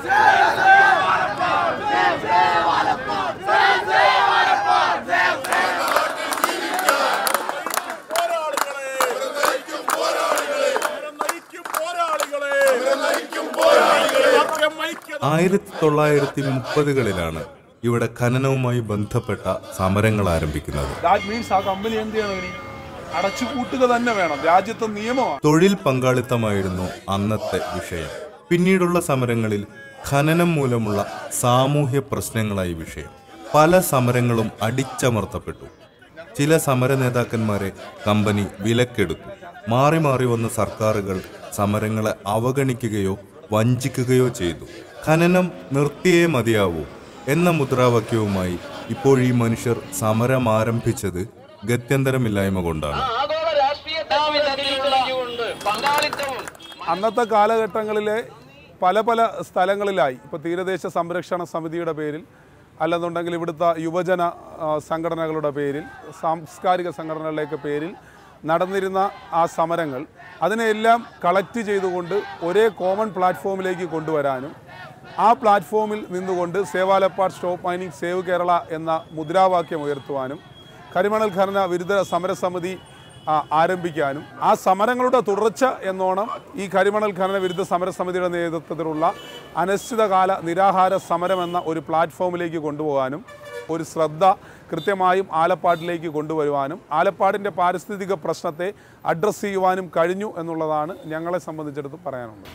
ആയിരത്തി തൊള്ളായിരത്തി മുപ്പതുകളിലാണ് ഇവിടെ ഖനനവുമായി ബന്ധപ്പെട്ട സമരങ്ങൾ ആരംഭിക്കുന്നത് ദാറ്റ് മീൻസ് ആ കമ്പനി എന്ത് ചെയ്യണം ഇനി അടച്ചു പൂട്ടുക തന്നെ വേണം രാജ്യത്തെ നിയമമാണ് തൊഴിൽ പങ്കാളിത്തമായിരുന്നു അന്നത്തെ വിഷയം പിന്നീടുള്ള സമരങ്ങളിൽ ഖനനം മൂലമുള്ള സാമൂഹ്യ പ്രശ്നങ്ങളായി വിഷയം പല സമരങ്ങളും അടിച്ചമർത്തപ്പെട്ടു ചില സമര നേതാക്കന്മാരെ കമ്പനി വിലക്കെടുത്തു മാറി മാറി വന്ന സർക്കാരുകൾ സമരങ്ങളെ അവഗണിക്കുകയോ വഞ്ചിക്കുകയോ ചെയ്തു ഖനനം നിർത്തിയേ മതിയാവൂ എന്ന മുദ്രാവാക്യവുമായി ഇപ്പോൾ ഈ മനുഷ്യർ സമരം ആരംഭിച്ചത് ഗത്യന്തരമില്ലായ്മ കൊണ്ടാണ് അന്നത്തെ കാലഘട്ടങ്ങളിലെ പല പല സ്ഥലങ്ങളിലായി ഇപ്പോൾ തീരദേശ സംരക്ഷണ സമിതിയുടെ പേരിൽ അല്ലെന്നുണ്ടെങ്കിൽ ഇവിടുത്തെ യുവജന ആ, സംഘടനകളുടെ പേരിൽ സാംസ്കാരിക സംഘടനകളുടെയൊക്കെ പേരിൽ നടന്നിരുന്ന ആ സമരങ്ങൾ അതിനെല്ലാം കളക്ട് ചെയ്തുകൊണ്ട് ഒരേ കോമൺ പ്ലാറ്റ്ഫോമിലേക്ക് കൊണ്ടുവരാനും ആ പ്ലാറ്റ്ഫോമിൽ നിന്നുകൊണ്ട് സേവാലപ്പാട് സ്റ്റോപ്പ് മൈനിങ് സേവ് കേരള എന്ന മുദ്രാവാക്യം ഉയർത്തുവാനും കരിമണൽ ഖനന വിരുദ്ധ സമരസമിതി ആ, ആരംഭിക്കാനും ആ സമരങ്ങളുടെ തുടർച്ച എന്നോണം ഈ കരിമണൽ ഖനന വിരുദ്ധ സമരസമിതിയുടെ നേതൃത്വത്തിലുള്ള അനിശ്ചിതകാല നിരാഹാര സമരം എന്ന ഒരു പ്ലാറ്റ്ഫോമിലേക്ക് കൊണ്ടുപോകാനും ഒരു ശ്രദ്ധ കൃത്യമായും ആലപ്പാടിലേക്ക് കൊണ്ടുവരുവാനും ആലപ്പാടിൻ്റെ പാരിസ്ഥിതിക പ്രശ്നത്തെ അഡ്രസ്സ് ചെയ്യുവാനും കഴിഞ്ഞു എന്നുള്ളതാണ് ഞങ്ങളെ സംബന്ധിച്ചിടത്ത് പറയാനുള്ളത്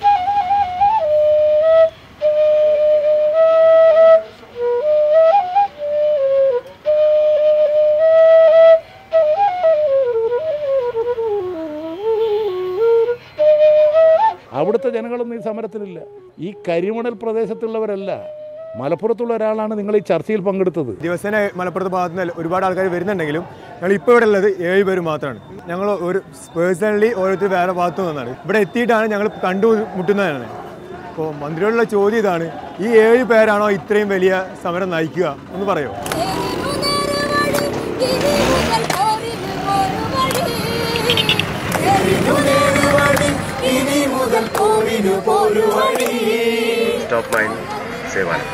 അവിടുത്തെ ജനങ്ങളൊന്നും ഈ സമരത്തിലില്ല ഈ കരിമണൽ പ്രദേശത്തുള്ളവരല്ല മലപ്പുറത്തുള്ള ഒരാളാണ് നിങ്ങൾ ഈ ചർച്ചയിൽ പങ്കെടുത്തത് ദിവസേന മലപ്പുറത്ത് ഭാഗത്ത് നിന്ന് ഒരുപാട് ആൾക്കാർ വരുന്നുണ്ടെങ്കിലും ഞങ്ങൾ ഇപ്പോൾ ഇവിടെ ഉള്ളത് ഏഴ് പേര് മാത്രമാണ് ഞങ്ങൾ ഒരു പേഴ്സണലി ഓരോരുത്തർ വേറെ ഭാഗത്തു നിന്നാണ് ഇവിടെ എത്തിയിട്ടാണ് ഞങ്ങൾ കണ്ടുമുട്ടുന്നതാണ് അപ്പോൾ മന്ത്രിയോടുള്ള ചോദ്യം ഇതാണ് ഈ ഏഴ് പേരാണോ ഇത്രയും വലിയ സമരം നയിക്കുക എന്ന് പറയുമോ സ്റ്റോപ്പ് മൈൻ സേവാനം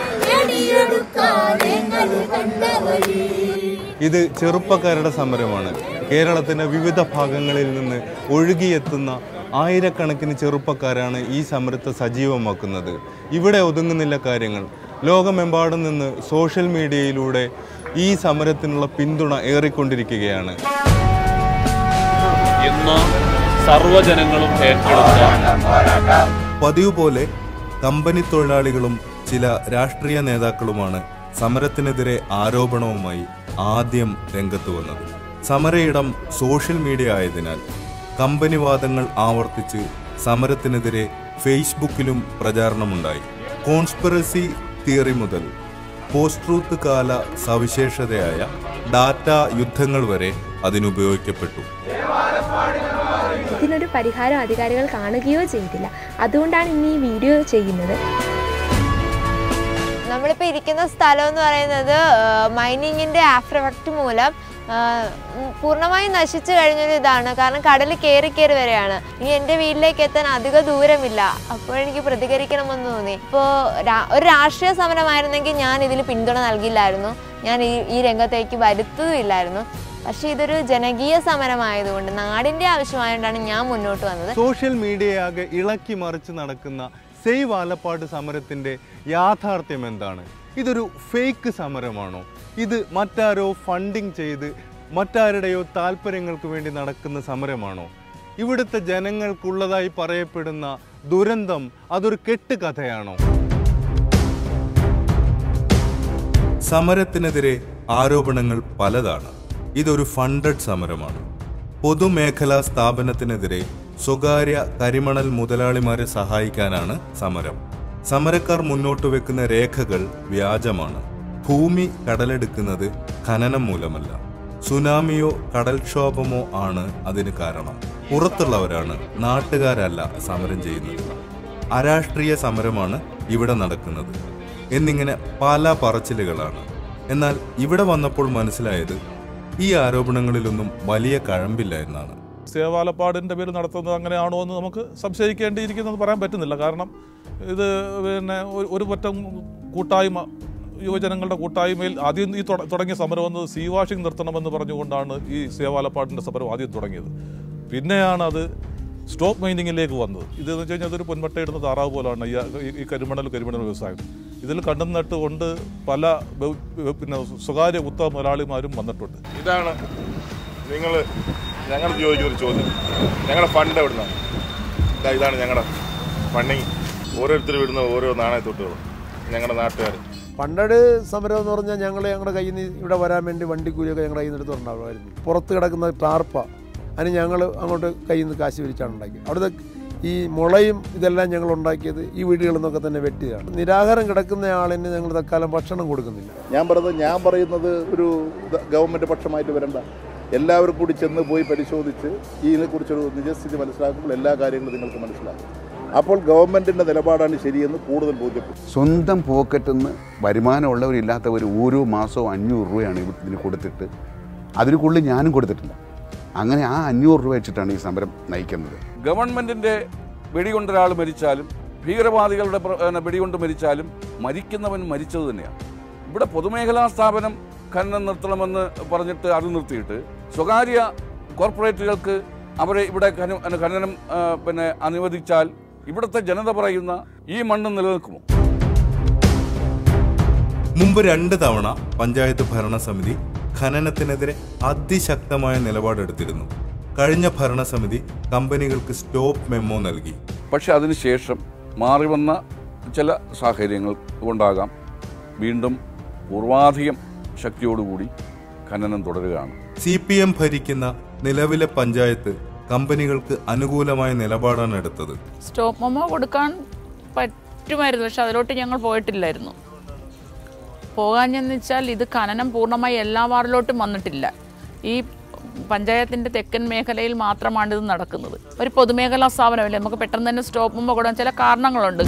ഇത് ചെറുപ്പക്കാരുടെ സമരമാണ് കേരളത്തിന്റെ വിവിധ ഭാഗങ്ങളിൽ നിന്ന് ഒഴുകിയെത്തുന്ന ആയിരക്കണക്കിന് ചെറുപ്പക്കാരാണ് ഈ സമരത്തെ സജീവമാക്കുന്നത് ഇവിടെ ഒതുങ്ങുന്നില്ല കാര്യങ്ങൾ ലോകമെമ്പാടും നിന്ന് സോഷ്യൽ മീഡിയയിലൂടെ ഈ സമരത്തിനുള്ള പിന്തുണ ഏറിക്കൊണ്ടിരിക്കുകയാണ് ഇന്ന് സർവ്വജനങ്ങളും ഏറ്റെടുത്ത പതിവ് പോലെ കമ്പനി തൊഴിലാളികളും ചില രാഷ്ട്രീയ നേതാക്കളുമാണ് സമരത്തിനെതിരെ ആരോപണവുമായി ആദ്യം രംഗത്ത് വന്നത് സമരയിടം സോഷ്യൽ മീഡിയ ആയതിനാൽ കമ്പനി വാദങ്ങൾ ആവർത്തിച്ച് സമരത്തിനെതിരെ ഫേസ്ബുക്കിലും പ്രചാരണമുണ്ടായി കോൺസ്പിറസി തിയറി മുതൽ പോസ്റ്റ് ട്രൂത്ത് കാല സവിശേഷതയായ ഡാറ്റ യുദ്ധങ്ങൾ വരെ അതിനുപയോഗിക്കപ്പെട്ടു ഇതിനൊരു പരിഹാരം അധികാരികൾ കാണുകയോ ചെയ്തില്ല അതുകൊണ്ടാണ് ഇന്ന് ഈ വീഡിയോ ചെയ്യുന്നത് നമ്മളിപ്പോൾ ഇരിക്കുന്ന സ്ഥലം എന്ന് പറയുന്നത് മൈനിങ്ങിൻ്റെ ആഫ്റ്റർ എഫക്റ്റ് മൂലം ആ, ഉം, പൂർണ്ണമായും നശിച്ചു കഴിഞ്ഞൊരു ഇതാണ് കാരണം കടൽ കയറി കയറി വരെയാണ് ഇനി എൻ്റെ വീട്ടിലേക്ക് എത്താൻ അധിക ദൂരമില്ല അപ്പോഴെനിക്ക് പ്രതികരിക്കണമെന്ന് തോന്നി ഇപ്പോൾ ഒരു രാഷ്ട്രീയ സമരമായിരുന്നെങ്കിൽ ഞാൻ ഇതിൽ പിന്തുണ നൽകില്ലായിരുന്നു ഞാൻ ഈ ഈ രംഗത്തേക്ക് വരുത്തുകയില്ലായിരുന്നു പക്ഷേ ഇതൊരു ജനകീയ സമരമായതുകൊണ്ട് നാടിൻ്റെ ആവശ്യമായതുകൊണ്ടാണ് ഞാൻ മുന്നോട്ട് വന്നത് സോഷ്യൽ മീഡിയയാകെ ഇളക്കി മറിച്ച് നടക്കുന്ന സേവ് ആലപ്പാട് സമരത്തിന്റെ യാഥാർത്ഥ്യം എന്താണ് ഇതൊരു ഫേക്ക് സമരമാണോ ഇത് മറ്റാരോ ഫണ്ടിങ് ചെയ്ത് മറ്റാരുടെയോ താല്പര്യങ്ങൾക്ക് വേണ്ടി നടക്കുന്ന സമരമാണോ ഇവിടുത്തെ ജനങ്ങൾക്കുള്ളതായി പറയപ്പെടുന്ന ദുരന്തം അതൊരു കെട്ടുകഥയാണോ സമരത്തിനെതിരെ ആരോപണങ്ങൾ പലതാണ് ഇതൊരു ഫണ്ടഡ് സമരമാണ് പൊതുമേഖലാ സ്ഥാപനത്തിനെതിരെ സ്വകാര്യ കരിമണൽ മുതലാളിമാരെ സഹായിക്കാനാണ് സമരം സമരക്കാർ മുന്നോട്ട് വെക്കുന്ന രേഖകൾ വ്യാജമാണ് ഭൂമി കടലെടുക്കുന്നത് ഖനനം മൂലമല്ല സുനാമിയോ കടൽക്ഷോഭമോ ആണ് അതിന് കാരണം പുറത്തുള്ളവരാണ് നാട്ടുകാരല്ല സമരം ചെയ്യുന്നത് അരാഷ്ട്രീയ സമരമാണ് ഇവിടെ നടക്കുന്നത് എന്നിങ്ങനെ പല പറച്ചിലുകളാണ് എന്നാൽ ഇവിടെ വന്നപ്പോൾ മനസ്സിലായത് ഈ ആരോപണങ്ങളിലൊന്നും വലിയ കഴമ്പില്ല എന്നാണ് സേവാലപ്പാടിൻ്റെ പേര് നടത്തുന്നത് അങ്ങനെയാണോ എന്ന് നമുക്ക് സംശയിക്കേണ്ടിയിരിക്കുന്നത് പറയാൻ പറ്റുന്നില്ല കാരണം ഇത് പിന്നെ ഒരു- ഒരു പറ്റം കൂട്ടായ്മ യുവജനങ്ങളുടെ കൂട്ടായ്മയിൽ ആദ്യം ഈ തുട- തുടങ്ങിയ സമരം വന്നത് സീ വാഷിംഗ് നിർത്തണമെന്ന് പറഞ്ഞുകൊണ്ടാണ് ഈ സേവാലപ്പാടിൻ്റെ സമരം ആദ്യം തുടങ്ങിയത് പിന്നെയാണ് അത് സ്റ്റോപ്പ് മൈനിങ്ങിലേക്ക് വന്നത് ഇതെന്ന് വെച്ച് കഴിഞ്ഞാൽ അതൊരു പൊന്മട്ടയിടുന്ന താറാവ് പോലാണ് ഈ ഈ- ഈ കരിമണൽ കരിമണൽ വ്യവസായം ഇതിൽ കണ്ടും നട്ട് കൊണ്ട് പല ബഹു- പിന്നെ സ്വകാര്യ ഉത്തമ മുതലാളിമാരും വന്നിട്ടുണ്ട് ഇതാണ് നിങ്ങൾ ഞങ്ങൾ ചോദിക്കുന്ന ഒരു ചോദ്യം ഞങ്ങളുടെ ഫണ്ട് എവിടുന്നാണ് ഇതാ ഇതാണ് ഞങ്ങളുടെ ഫണ്ടിങ് ഓരോരുത്തർ വിടുന്ന ഓരോ നാണയത്തൊട്ടുകളും ഞങ്ങളുടെ നാട്ടുകാർ പണ്ടട് സമരം എന്ന് പറഞ്ഞാൽ ഞങ്ങൾ ഞങ്ങളുടെ കയ്യിൽ നിന്ന് ഇവിടെ വരാൻ വേണ്ടി വണ്ടിക്കൂലിയൊക്കെ ഞങ്ങളുടെ കയ്യിൽ നിന്ന് എടുത്തുണ്ടാകുമായിരുന്നു പുറത്ത് കിടക്കുന്ന ടാർപ്പ അതിന് ഞങ്ങൾ അങ്ങോട്ട് കയ്യിൽ നിന്ന് കാശ് പിരിച്ചാണ് ഉണ്ടാക്കിയത് അവിടുത്തെ ഈ മുളയും ഇതെല്ലാം ഞങ്ങൾ ഉണ്ടാക്കിയത് ഈ വീടുകളിൽ നിന്നൊക്കെ തന്നെ വെട്ടിയതാണ് നിരാഹാരം കിടക്കുന്ന ആളിന് ഞങ്ങൾ തൽക്കാലം ഭക്ഷണം കൊടുക്കുന്നില്ല ഞാൻ പറയുന്നത് ഞാൻ പറയുന്നത് ഒരു ഗ- ഗവൺമെൻറ് പക്ഷമായിട്ട് വരണ്ട എല്ലാവരും കൂടി ചെന്ന് പോയി പരിശോധിച്ച് ഇതിനെക്കുറിച്ചൊരു നിജസ്ഥിതി മനസ്സിലാക്കുമ്പോൾ എല്ലാ കാര്യങ്ങളും നിങ്ങൾക്ക് മനസ്സിലാക്കും അപ്പോൾ ഗവൺമെൻറ്റിൻ്റെ നിലപാടാണ് ശരിയെന്ന് കൂടുതൽ ബോധ്യപ്പെടും സ്വന്തം പോക്കറ്റിൽ നിന്ന് വരുമാനമുള്ളവരില്ലാത്തവർ ഓരോ മാസവും അഞ്ഞൂറ് രൂപയാണ് ഇവ- ഇതിന് കൊടുത്തിട്ട് അതിന് കൂടുതൽ ഞാനും കൊടുത്തിട്ടില്ല അങ്ങനെ ആ അഞ്ഞൂറ് രൂപ വെച്ചിട്ടാണ് ഈ സമരം നയിക്കുന്നത് ഗവൺമെന്റിന്റെ വെടികൊണ്ട് ഒരാൾ മരിച്ചാലും ഭീകരവാദികളുടെ പ്ര- പിന്നെ വെടികൊണ്ട് മരിച്ചാലും മരിക്കുന്നവൻ മരിച്ചത് തന്നെയാണ് ഇവിടെ പൊതുമേഖലാ സ്ഥാപനം ഖനനം നിർത്തണമെന്ന് പറഞ്ഞിട്ട് അത് നിർത്തിയിട്ട് സ്വകാര്യ കോർപ്പറേറ്റുകൾക്ക് അവരെ ഇവിടെ ഖന- പിന്നെ ഖനനം ആ, പിന്നെ അനുവദിച്ചാൽ ഇവിടുത്തെ ജനത പറയുന്ന ഈ മണ്ണ് നിലനിൽക്കുമോ മുമ്പ് രണ്ട് തവണ പഞ്ചായത്ത് ഭരണസമിതി ഖനനത്തിനെതിരെ അതിശക്തമായ നിലപാടെടുത്തിരുന്നു കഴിഞ്ഞ ഭരണസമിതി കമ്പനികൾക്ക് സ്റ്റോപ്പ് മെമ്മോ നൽകി പക്ഷെ അതിനുശേഷം മാറി വന്ന ചില സാഹചര്യങ്ങൾ കൊണ്ടാകാം വീണ്ടും പൂർവാധികം ശക്തിയോടുകൂടി ഖനനം തുടരുകയാണ് സി പി എം ഭരിക്കുന്ന നിലവിലെ പഞ്ചായത്ത് കമ്പനികൾക്ക് അനുകൂലമായ നിലപാടാണ് എടുത്തത് സ്റ്റോപ്പ് മെമ്മോ കൊടുക്കാൻ പറ്റുമായിരുന്നു പക്ഷെ അതിലോട്ട് ഞങ്ങൾ പോയിട്ടില്ലായിരുന്നു പോകാഞ്ഞെന്ന് വെച്ചാൽ ഇത് ഖനനം പൂർണ്ണമായി എല്ലാ വാർഡിലോട്ടും വന്നിട്ടില്ല ഈ പഞ്ചായത്തിൻ്റെ തെക്കൻ മേഖലയിൽ മാത്രമാണ് ഇത് നടക്കുന്നത് ഒരു പൊതുമേഖലാ സ്ഥാപനമല്ലേ നമുക്ക് പെട്ടെന്ന് തന്നെ സ്റ്റോപ്പുമ്പോൾ കൂടാൻ ചില കാരണങ്ങളുണ്ട്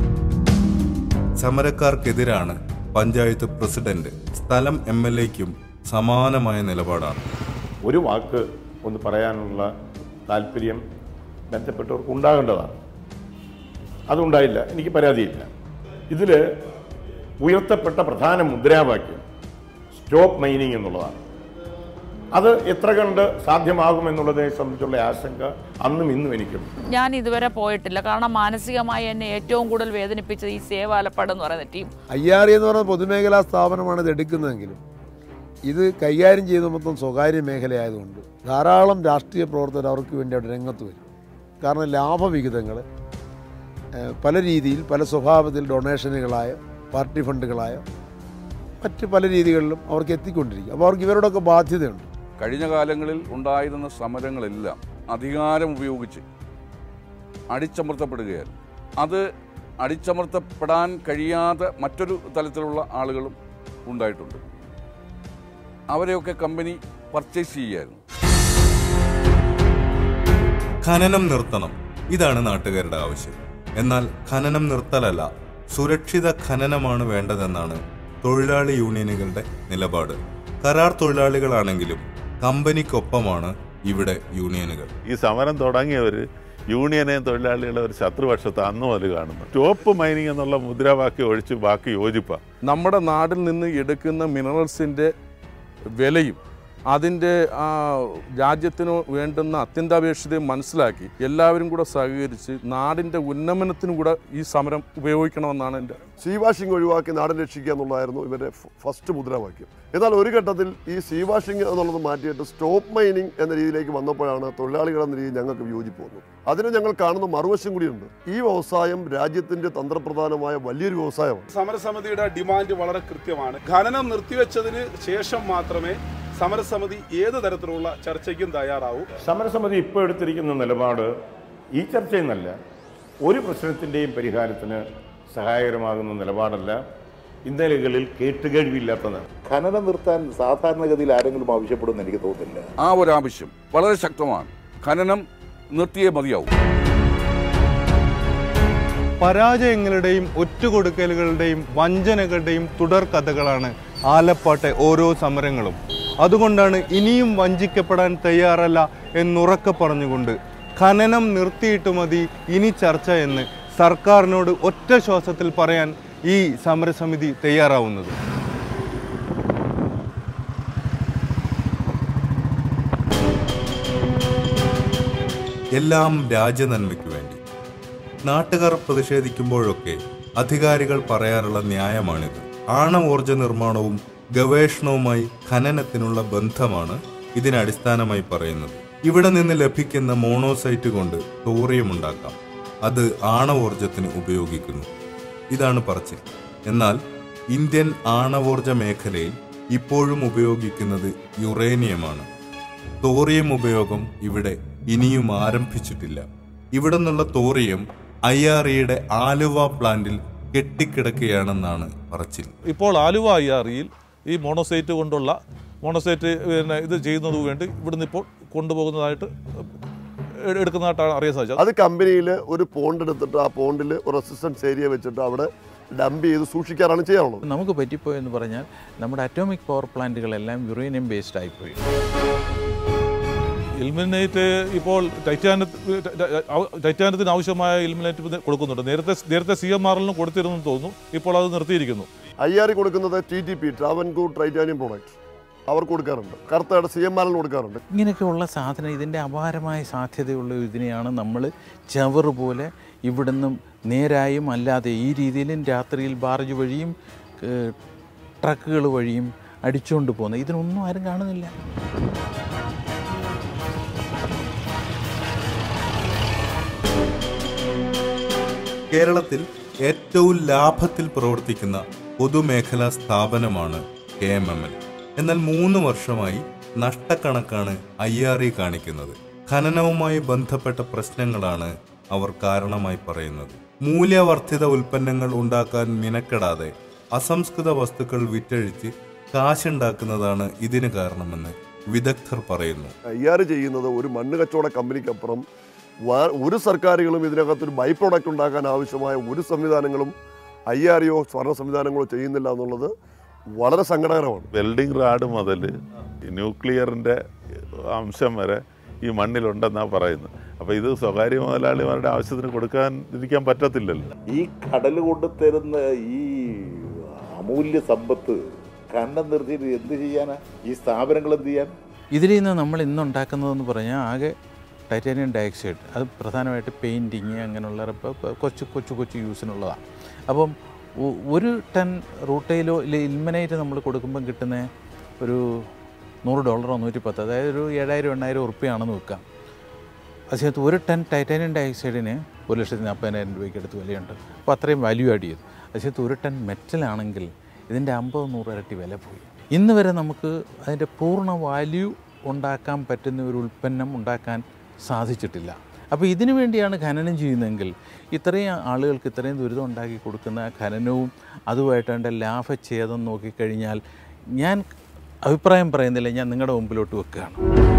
സമരക്കാർക്കെതിരാണ് പഞ്ചായത്ത് പ്രസിഡന്റ് സ്ഥലം എം എൽ എക്കും സമാനമായ നിലപാടാണ് ഒരു വാക്ക് ഒന്ന് പറയാനുള്ള താല്പര്യം ബന്ധപ്പെട്ടവർക്ക് ഉണ്ടാകേണ്ടതാണ് അതുണ്ടായില്ല എനിക്ക് പരാതിയില്ല ഇതിൽ ഉയർത്തപ്പെട്ട പ്രധാന മുദ്രാവാക്യം സ്റ്റോപ്പ് മൈനിങ് എന്നുള്ളതാണ് അത് എത്ര കണ്ട് സാധ്യമാകുമെന്നുള്ളതിനെ സംബന്ധിച്ചുള്ള ആശങ്ക അന്നും ഇന്നും എനിക്കുണ്ട് ഞാൻ ഇതുവരെ പോയിട്ടില്ല കാരണം മാനസികമായി എന്നെ ഏറ്റവും കൂടുതൽ വേദനിപ്പിച്ചത് ഈ സേവ് ആലപ്പാട് എന്ന് പറയുന്ന ടീം അയ്യാറി എന്ന് പറയുന്ന പൊതുമേഖലാ സ്ഥാപനമാണ് ഇത് എടുക്കുന്നതെങ്കിലും ഇത് കൈകാര്യം ചെയ്യുന്ന മൊത്തം സ്വകാര്യ മേഖലയായതുകൊണ്ട് ധാരാളം രാഷ്ട്രീയ പ്രവർത്തകർ അവർക്ക് വേണ്ടി അവിടെ രംഗത്ത് വരും കാരണം ലാഭവിഹിതങ്ങൾ ഏഹ്, പല രീതിയിൽ പല സ്വഭാവത്തിൽ ഡൊണേഷനുകളായോ പാർട്ടി ഫണ്ടുകളായോ മറ്റ് പല രീതികളിലും അവർക്ക് എത്തിക്കൊണ്ടിരിക്കും അപ്പോൾ അവർക്ക് ഇവരോടൊക്കെ ബാധ്യതയുണ്ട് കഴിഞ്ഞ കാലങ്ങളിൽ ഉണ്ടായിരുന്ന സമരങ്ങളെല്ലാം അധികാരം ഉപയോഗിച്ച് അടിച്ചമർത്തപ്പെടുകയായിരുന്നു അത് അടിച്ചമർത്തപ്പെടാൻ കഴിയാതെ മറ്റൊരു തലത്തിലുള്ള ആളുകളും ഉണ്ടായിട്ടുണ്ട് അവരെയൊക്കെ കമ്പനി പർച്ചേസ് ചെയ്യുകയായിരുന്നു ഖനനം നിർത്തണം ഇതാണ് നാട്ടുകാരുടെ ആവശ്യം എന്നാൽ ഖനനം നിർത്തലല്ല സുരക്ഷിത ഖനനമാണ് വേണ്ടതെന്നാണ് തൊഴിലാളി യൂണിയനുകളുടെ നിലപാട് കരാർ തൊഴിലാളികളാണെങ്കിലും കമ്പനിക്കൊപ്പമാണ് ഇവിടെ യൂണിയനുകൾ ഈ സമരം തുടങ്ങിയവർ യൂണിയനെയും തൊഴിലാളികളെ ഒരു ശത്രുപക്ഷത്ത് അന്ന് മുതൽ കാണുന്നു ടോപ്പ് മൈനിങ് എന്നുള്ള മുദ്രാവാക്യം ഒഴിച്ച് ബാക്കി യോജിപ്പാണ് നമ്മുടെ നാട്ടിൽ നിന്ന് എടുക്കുന്ന മിനറൽസിൻ്റെ വിലയും അതിൻ്റെ ആ രാജ്യത്തിന് വേണ്ടുന്ന അത്യന്താപേക്ഷിതയും മനസ്സിലാക്കി എല്ലാവരും കൂടെ സഹകരിച്ച് നാടിൻ്റെ ഉന്നമനത്തിനും കൂടെ ഈ സമരം ഉപയോഗിക്കണമെന്നാണ് എൻ്റെ സീ വാഷിംഗ് ഒഴിവാക്കി നാടൻ രക്ഷിക്കുക എന്നുള്ളതായിരുന്നു ഇവരുടെ ഫ- ഫസ്റ്റ് മുദ്രാവാക്യം എന്നാൽ ഒരു ഘട്ടത്തിൽ ഈ സീ വാഷിംഗ് എന്നുള്ളത് മാറ്റിയിട്ട് സ്റ്റോപ്പ് മൈനിങ് എന്ന രീതിയിലേക്ക് വന്നപ്പോഴാണ് തൊഴിലാളികൾ എന്ന രീതിയിൽ ഞങ്ങൾക്ക് വിയോജിപ്പ് വന്നു അതിന് ഞങ്ങൾ കാണുന്ന മറുവശം കൂടിയുണ്ട് ഈ വ്യവസായം രാജ്യത്തിന്റെ തന്ത്രപ്രധാനമായ വലിയൊരു വ്യവസായമാണ് സമരസമിതിയുടെ ഡിമാൻഡ് വളരെ കൃത്യമാണ് ഖനനം നിർത്തിവെച്ചതിന് ശേഷം മാത്രമേ സമരസമിതി ഏത് തരത്തിലുള്ള ചർച്ചയ്ക്കും തയ്യാറാവൂ സമരസമിതി ഇപ്പോൾ എടുത്തിരിക്കുന്ന നിലപാട് ഈ ചർച്ചയിൽ നിന്നല്ല ഒരു പ്രശ്നത്തിൻ്റെയും പരിഹാരത്തിന് സഹായകരമാകുന്ന നിലപാടല്ല ഇന്നലകളിൽ കേട്ടുകേഴ്വിയില്ലാത്തതാണ് ഖനനം നിർത്താൻ സാധാരണഗതിയിൽ ആരെങ്കിലും ആവശ്യപ്പെടുമെന്ന് എനിക്ക് തോന്നുന്നില്ല ആ ഒരു ആവശ്യം വളരെ ശക്തമാണ് ഖനനം നിർത്തിയേ മതിയാവും പരാജയങ്ങളുടെയും ഒറ്റുകൊടുക്കലുകളുടെയും വഞ്ചനകളുടെയും തുടർ കഥകളാണ് ആലപ്പാട്ടെ ഓരോ സമരങ്ങളും അതുകൊണ്ടാണ് ഇനിയും വഞ്ചിക്കപ്പെടാൻ തയ്യാറല്ല എന്നുറക്കെ പറഞ്ഞുകൊണ്ട് ഖനനം നിർത്തിയിട്ട് മതി ഇനി ചർച്ച എന്ന് സർക്കാരിനോട് ഒറ്റ ശ്വാസത്തിൽ പറയാൻ ഈ സമരസമിതി തയ്യാറാവുന്നത് എല്ലാം രാജ്യനന്മയ്ക്ക് വേണ്ടി നാട്ടുകാർ പ്രതിഷേധിക്കുമ്പോഴൊക്കെ അധികാരികൾ പറയാറുള്ള ന്യായമാണിത് ആണവോർജ നിർമ്മാണവും ഗവേഷണവുമായി ഖനനത്തിനുള്ള ബന്ധമാണ് ഇതിനടിസ്ഥാനമായി പറയുന്നത് ഇവിടെ നിന്ന് ലഭിക്കുന്ന മോണോസൈറ്റ് കൊണ്ട് തോറിയം ഉണ്ടാക്കാം അത് ആണവോർജത്തിന് ഉപയോഗിക്കുന്നു ഇതാണ് പറച്ചിൽ എന്നാൽ ഇന്ത്യൻ ആണവോർജ മേഖലയിൽ ഇപ്പോഴും ഉപയോഗിക്കുന്നത് യുറേനിയമാണ് തോറിയം ഉപയോഗം ഇവിടെ ഇനിയും ആരംഭിച്ചിട്ടില്ല ഇവിടെ നിന്നുള്ള തോറിയം ഐ ആർ ഇയുടെ ആലുവ പ്ലാന്റിൽ കെട്ടിക്കിടക്കുകയാണെന്നാണ് പറച്ചിൽ ഇപ്പോൾ ആലുവ ഐ ആറിയിൽ ഈ മോണോസൈറ്റ് കൊണ്ടുള്ള മോണോസൈറ്റ് പിന്നെ ഇത് ചെയ്യുന്നതിന് വേണ്ടി ഇവിടുന്ന് ഇപ്പോൾ കൊണ്ടുപോകുന്നതായിട്ട് എ- എടുക്കുന്നതായിട്ടാണ് അറിയാൻ സാധിച്ചത് അത് കമ്പനിയിൽ ഒരു പോണ്ട് എടുത്തിട്ട് ആ പോണ്ടിൽ ഒരു റെസിസ്റ്റൻസ് ഏരിയ വെച്ചിട്ട് അവിടെ ഡംപ് ചെയ്ത് സൂക്ഷിക്കാറാണ് ചെയ്യാറുള്ളത് നമുക്ക് പറ്റിപ്പോയെന്ന് പറഞ്ഞാൽ നമ്മുടെ അറ്റോമിക് പവർ പ്ലാന്റുകളെല്ലാം യുറേനിയം ബേസ്ഡ് ആയിപ്പോയി ഇൽമിനേറ്റ് ഇപ്പോൾ ടൈറ്റാനത്ത് ടൈറ്റാനത്തിന് ആവശ്യമായ ഇൽമിനേറ്റ് കൊടുക്കുന്നുണ്ട് നേരത്തെ നേരത്തെ സി എം ആറിലും കൊടുത്തിരുന്നു തോന്നുന്നു ഇപ്പോൾ അത് നിർത്തിയിരിക്കുന്നു ഐ ആർ കൊടുക്കുന്നത് T T P Travancore titanium product അവർക്ക് കൊടുക്കാറുണ്ട് കറുത്തയുടെ സി എം ആറിൽ കൊടുക്കാറുണ്ട് ഇങ്ങനെയൊക്കെയുള്ള സാധനം ഇതിൻ്റെ അപാരമായ സാധ്യതയുള്ള ഇതിനെയാണ് നമ്മൾ ചവറ് പോലെ ഇവിടുന്ന് നേരായും അല്ലാതെ ഈ രീതിയിലും രാത്രിയിൽ ബാർജ് വഴിയും ഏഹ്, ട്രക്കുകൾ വഴിയും അടിച്ചുകൊണ്ട് പോകുന്നത് ഇതിനൊന്നും ആരും കാണുന്നില്ല കേരളത്തിൽ ഏറ്റവും ലാഭത്തിൽ പ്രവർത്തിക്കുന്ന പൊതുമേഖലാ സ്ഥാപനമാണ് കെ എം എം എൽ എന്നാൽ മൂന്ന് വർഷമായി നഷ്ടക്കണക്കാണ് ഐ ആർ ഇ കാണിക്കുന്നത് ഖനനവുമായി ബന്ധപ്പെട്ട പ്രശ്നങ്ങളാണ് അവർ കാരണമായി പറയുന്നത് മൂല്യവർദ്ധിത ഉൽപ്പന്നങ്ങൾ ഉണ്ടാക്കാൻ മിനക്കെടാതെ അസംസ്കൃത വസ്തുക്കൾ വിറ്റഴിച്ച് കാശുണ്ടാക്കുന്നതാണ് ഇതിന് കാരണമെന്ന് വിദഗ്ധർ പറയുന്നു ഐ ചെയ്യുന്നത് ഒരു മണ്ണ് കച്ചവട കമ്പനിക്കപ്പുറം വാ- ഒരു സർക്കാരുകളും ഇതിനകത്തൊരു ബൈ പ്രോഡക്റ്റ് ഉണ്ടാക്കാൻ ആവശ്യമായ ഒരു സംവിധാനങ്ങളും ഐ ആറിയോ സ്വർണ്ണ സംവിധാനങ്ങളോ ചെയ്യുന്നില്ല എന്നുള്ളത് വളരെ സങ്കടകരമാണ് വെൽഡിംഗ് റാഡ് മുതൽ ന്യൂക്ലിയറിൻ്റെ അംശം വരെ ഈ മണ്ണിലുണ്ടെന്നാണ് പറയുന്നത് അപ്പോൾ ഇത് സ്വകാര്യ മുതലാളിമാരുടെ ആവശ്യത്തിന് കൊടുക്കാൻ ഇരിക്കാൻ പറ്റത്തില്ലല്ലോ ഈ കടൽ കൊണ്ട് തരുന്ന ഈ അമൂല്യ സമ്പത്ത് കണ്ണം നിർത്തിയിട്ട് എന്ത് ചെയ്യാനാ ഈ സ്ഥാപനങ്ങൾ എന്ത് ചെയ്യാൻ ഇതിൽ നിന്ന് നമ്മൾ ഇന്നുണ്ടാക്കുന്നതെന്ന് പറഞ്ഞാൽ ആകെ ടൈറ്റാനിയം ഡയോക്സൈഡ് അത് പ്രധാനമായിട്ട് പെയിൻറ്റിങ് അങ്ങനെയുള്ള റബ്ബ- പ- കൊച്ചു കൊച്ചു കൊച്ചു യൂസിനുള്ളതാണ് അപ്പം ഒ- ഒരു ടൺ റൂട്ടയിലോ ഇല്ല ഇൽമനൈറ്റ് നമ്മൾ കൊടുക്കുമ്പം കിട്ടുന്ന ഒരു നൂറ് ഡോളറോ നൂറ്റി പത്ത് അതായത് ഒരു ഏഴായിരം എണ്ണായിരം ഉറുപ്പ്യാണെന്ന് വെക്കാം അതിനകത്ത് ഒരു ടൺ ടൈറ്റാനിയം ഡയോക്സൈഡിന് ഒരു ലക്ഷത്തി നാൽപ്പതിനായിരം രൂപയ്ക്ക് അടുത്ത് വിലയുണ്ട് അപ്പോൾ അത്രയും വാല്യൂ ആഡ് ചെയ്തു അതിനകത്ത് ഒരു ടൺ മെറ്റലാണെങ്കിൽ ഇതിൻ്റെ അമ്പത് നൂറ് ഇരട്ടി വില പോയി ഇന്ന് വരെ നമുക്ക് അതിൻ്റെ പൂർണ്ണ വാല്യൂ ഉണ്ടാക്കാൻ പറ്റുന്ന ഒരു ഉൽപ്പന്നം ഉണ്ടാക്കാൻ സാധിച്ചിട്ടില്ല അപ്പോൾ ഇതിനു വേണ്ടിയാണ് ഖനനം ചെയ്യുന്നതെങ്കിൽ ഇത്രയും ആളുകൾക്ക് ഇത്രയും ദുരിതം ഉണ്ടാക്കി കൊടുക്കുന്ന ഖനനവും അതുമായിട്ട് അതിൻ്റെ ലാഭഛേദം നോക്കിക്കഴിഞ്ഞാൽ ഞാൻ അഭിപ്രായം പറയുന്നില്ല ഞാൻ നിങ്ങളുടെ മുമ്പിലോട്ട് വെക്കുകയാണ്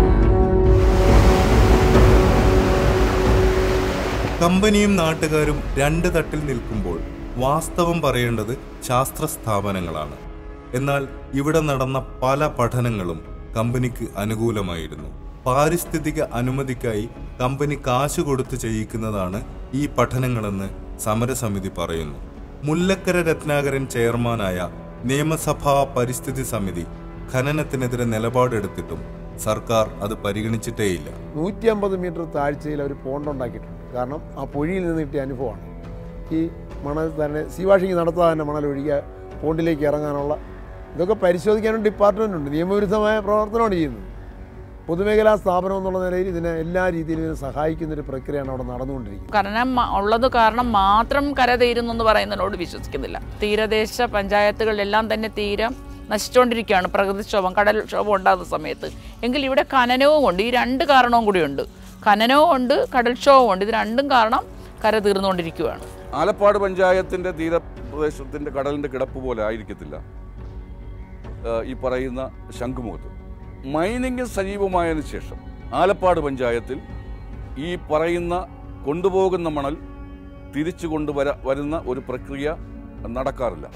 കമ്പനിയും നാട്ടുകാരും രണ്ട് തട്ടിൽ നിൽക്കുമ്പോൾ വാസ്തവം പറയേണ്ടത് ശാസ്ത്ര സ്ഥാപനങ്ങളാണ് എന്നാൽ ഇവിടെ നടന്ന പല പഠനങ്ങളും കമ്പനിക്ക് അനുകൂലമായിരുന്നു പാരിസ്ഥിതിക അനുമതിക്കായി കമ്പനി കാശ് കൊടുത്ത് ചെയ്യിക്കുന്നതാണ് ഈ പഠനങ്ങളെന്ന് സമരസമിതി പറയുന്നു മുല്ലക്കര രത്നാകരൻ ചെയർമാനായ നിയമസഭാ പരിസ്ഥിതി സമിതി ഖനനത്തിനെതിരെ നിലപാടെടുത്തിട്ടും സർക്കാർ അത് പരിഗണിച്ചിട്ടേയില്ല നൂറ്റി അമ്പത് മീറ്റർ താഴ്ചയിൽ അവർ പോണ്ട് ഉണ്ടാക്കിയിട്ടുണ്ട് കാരണം ആ പൊഴിയിൽ നിന്ന് കിട്ടിയ അനുഭവമാണ് ഈ മണൽ തന്നെ സീ വാഷിംഗ് നടത്താതെ തന്നെ മണൽ ഒഴുകിയ പോണ്ടിലേക്ക് ഇറങ്ങാനുള്ള ഇതൊക്കെ പരിശോധിക്കാനും ഡിപ്പാർട്ട്മെൻ്റ് ഉണ്ട് നിയമവിരുദ്ധമായ പ്രവർത്തനമാണ് ചെയ്യുന്നത് പൊതുമേഖലാ സ്ഥാപനം എന്നുള്ള നിലയിൽ ഇതിനെ എല്ലാ രീതിയിലും ഇതിനെ സഹായിക്കുന്ന ഒരു പ്രക്രിയയാണ് അവിടെ നടന്നുകൊണ്ടിരിക്കുന്നത് ഖനനം മ- ഉള്ളത് കാരണം മാത്രം കര തീരുന്നു എന്ന് പറയുന്നതിനോട് വിശ്വസിക്കുന്നില്ല തീരദേശ പഞ്ചായത്തുകളിലെല്ലാം തന്നെ തീരം നശിച്ചുകൊണ്ടിരിക്കുകയാണ് പ്രകൃതിക്ഷോഭം കടൽക്ഷോഭം ഉണ്ടാകുന്ന സമയത്ത് എങ്കിൽ ഇവിടെ ഖനനവും ഉണ്ട് ഈ രണ്ട് കാരണവും കൂടിയുണ്ട് ഖനനവും ഉണ്ട് കടൽക്ഷോഭവും ഉണ്ട് ഇത് രണ്ടും കാരണം കര തീർന്നുകൊണ്ടിരിക്കുകയാണ് ആലപ്പാട് പഞ്ചായത്തിൻ്റെ തീരപ്രദേശത്തിൻ്റെ കടലിൻ്റെ കിടപ്പ് പോലെ ആയിരിക്കത്തില്ല ഏഹ് ഈ പറയുന്ന ശംഖുമുഖത്ത് മൈനിങ് സജീവമായതിനു ശേഷം ആലപ്പാട് പഞ്ചായത്തിൽ ഈ പറയുന്ന കൊണ്ടുപോകുന്ന മണൽ തിരിച്ചു കൊണ്ടുവര വരുന്ന ഒരു പ്രക്രിയ നടക്കാറില്ല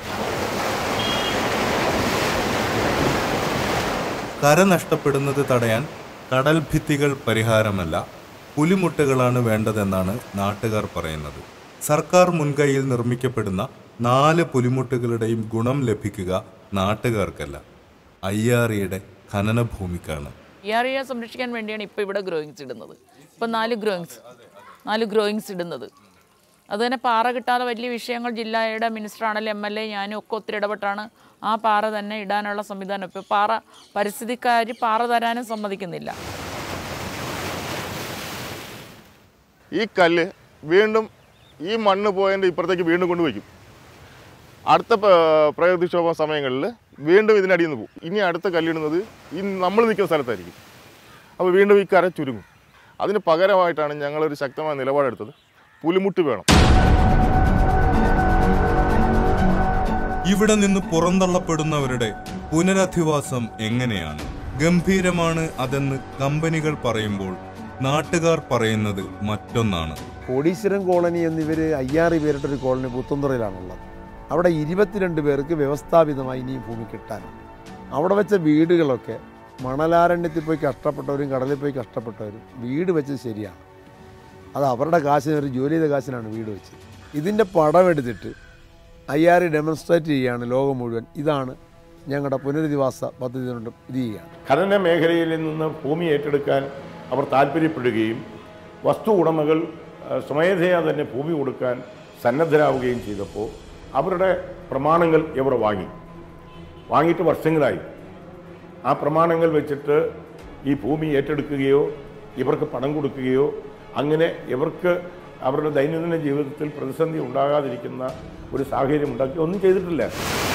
കര നഷ്ടപ്പെടുന്നത് തടയാൻ കടൽ ഭിത്തികൾ പരിഹാരമല്ല പുലിമുട്ടുകളാണ് വേണ്ടതെന്നാണ് നാട്ടുകാർ പറയുന്നത് സർക്കാർ മുൻകൈയിൽ നിർമ്മിക്കപ്പെടുന്ന നാല് പുലിമുട്ടുകളുടെയും ഗുണം ലഭിക്കുക നാട്ടുകാർക്കല്ല അയ്യാറിയുടെ ഖനനഭൂമിക്കാണ് ഈ ഏരിയ സംരക്ഷിക്കാൻ വേണ്ടിയാണ് ഇപ്പോൾ ഇവിടെ ഗ്രോയിങ്സ് ഇടുന്നത് ഇപ്പം നാല് ഗ്രോയിങ്സ് നാല് ഗ്രോയിങ്സ് ഇടുന്നത് അത് തന്നെ പാറ കിട്ടാതെ വലിയ വിഷയങ്ങൾ ജില്ലയുടെ മിനിസ്റ്ററാണെങ്കിലും എം എൽ എ ഞാനും ഒക്കെ ഒത്തിരി ഇടപെട്ടാണ് ആ പാറ തന്നെ ഇടാനുള്ള സംവിധാനം ഇപ്പോൾ പാറ പരിസ്ഥിതിക്കാർ പാറ തരാനും സമ്മതിക്കുന്നില്ല ഈ കല്ല് വീണ്ടും ഈ മണ്ണ് പോയതിൻ്റെ ഇപ്പുറത്തേക്ക് വീണ്ടും കൊണ്ടുവയ്ക്കും അടുത്ത പ- പ്രകൃതിക്ഷോഭ സമയങ്ങളിൽ വീണ്ടും ഇതിനടിയിൽ നിന്ന് പോകും ഇനി അടുത്ത കല്ലിടുന്നത് ഈ നമ്മൾ നിൽക്കുന്ന സ്ഥലത്തായിരിക്കും അപ്പോൾ വീണ്ടും ഈ കര ചുരുങ്ങും അതിന് പകരമായിട്ടാണ് ഞങ്ങളൊരു ശക്തമായ നിലപാടെടുത്തത് പുലിമുട്ട് വേണം ഇവിടെ നിന്ന് പുറന്തള്ളപ്പെടുന്നവരുടെ പുനരധിവാസം എങ്ങനെയാണ് ഗംഭീരമാണ് അതെന്ന് കമ്പനികൾ പറയുമ്പോൾ നാട്ടുകാർ പറയുന്നത് മറ്റൊന്നാണ് കോടീശ്വരം കോളനി എന്നിവർ അയ്യാറ് പേരുടെ ഒരു കോളനി പുത്തൻതുറയിലാണുള്ളത് അവിടെ ഇരുപത്തിരണ്ട് പേർക്ക് വ്യവസ്ഥാപിതമായി ഇനിയും ഭൂമി കിട്ടാനുണ്ട് അവിടെ വെച്ച വീടുകളൊക്കെ മണലാരണ്യത്തിൽ പോയി കഷ്ടപ്പെട്ടവരും കടലിൽ പോയി കഷ്ടപ്പെട്ടവരും വീട് വെച്ചത് ശരിയാണ് അത് അവരുടെ കാശിന് ഒരു ജോലി ചെയ്ത കാശിനാണ് വീട് വെച്ചത് ഇതിൻ്റെ പടമെടുത്തിട്ട് അയ്യാറ് ഡെമോൺസ്ട്രേറ്റ് ചെയ്യുകയാണ് ലോകം മുഴുവൻ ഇതാണ് ഞങ്ങളുടെ പുനരധിവാസ പദ്ധതി കൊണ്ട് ഇത് ചെയ്യുകയാണ് ഖനന മേഖലയിൽ നിന്ന് ഭൂമി ഏറ്റെടുക്കാൻ അവർ താല്പര്യപ്പെടുകയും വസ്തു ഉടമകൾ ആ, സ്വമേധയാ തന്നെ ഭൂമി കൊടുക്കാൻ സന്നദ്ധരാവുകയും ചെയ്തപ്പോൾ അവരുടെ പ്രമാണങ്ങൾ ഇവർ വാങ്ങി വാങ്ങിയിട്ട് വർഷങ്ങളായി ആ പ്രമാണങ്ങൾ വെച്ചിട്ട് ഈ ഭൂമി ഏറ്റെടുക്കുകയോ ഇവർക്ക് പണം കൊടുക്കുകയോ അങ്ങനെ ഇവർക്ക് അവരുടെ ദൈനംദിന ജീവിതത്തിൽ പ്രതിസന്ധി ഉണ്ടാകാതിരിക്കുന്ന ഒരു സാഹചര്യം ഉണ്ടാക്കി ഒന്നും ചെയ്തിട്ടില്ല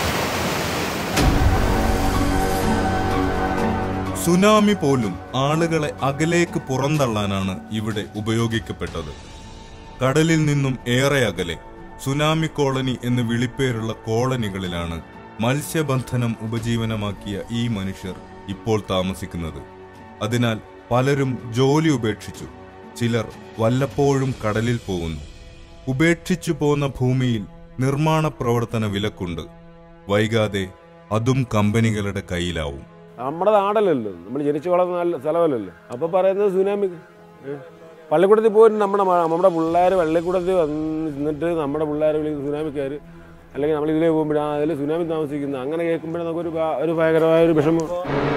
സുനാമി പോലും ആളുകളെ അകലേക്ക് പുറന്തള്ളാനാണ് ഇവിടെ ഉപയോഗിക്കപ്പെട്ടത് കടലിൽ നിന്നും ഏറെ അകലെ സുനാമി കോളനി എന്ന് വിളിപ്പേരുള്ള കോളനികളിലാണ് മത്സ്യബന്ധനം ഉപജീവനമാക്കിയ ഈ മനുഷ്യർ ഇപ്പോൾ താമസിക്കുന്നത് അതിനാൽ പലരും ജോലി ഉപേക്ഷിച്ചു ചിലർ വല്ലപ്പോഴും കടലിൽ പോകുന്നു ഉപേക്ഷിച്ചു പോന്ന ഭൂമിയിൽ നിർമ്മാണ പ്രവർത്തന വിലക്കുണ്ട് വൈകാതെ അതും കമ്പനികളുടെ കയ്യിലാവും നമ്മുടെ നാടല്ലല്ലോ നമ്മൾ ജനിച്ചു വളർന്ന നല്ല സ്ഥലമല്ലല്ലോ അപ്പോൾ പറയുന്നത് സുനാമി ഏ? പള്ളിക്കൂടത്തിൽ പോയിട്ട് നമ്മുടെ മ- നമ്മുടെ പിള്ളേർ പള്ളിക്കൂടത്തിൽ വന്നിട്ട് നമ്മുടെ പിള്ളേർ വിളിക്കുന്ന സുനാമിക്കാർ അല്ലെങ്കിൽ നമ്മൾ ഇതിലേ പോകുമ്പോഴാണ് അതിൽ സുനാമി താമസിക്കുന്നത് അങ്ങനെ കേൾക്കുമ്പോഴേ നമുക്കൊരു ഭ- ഒരു ഭയങ്കരമായ ഒരു വിഷമം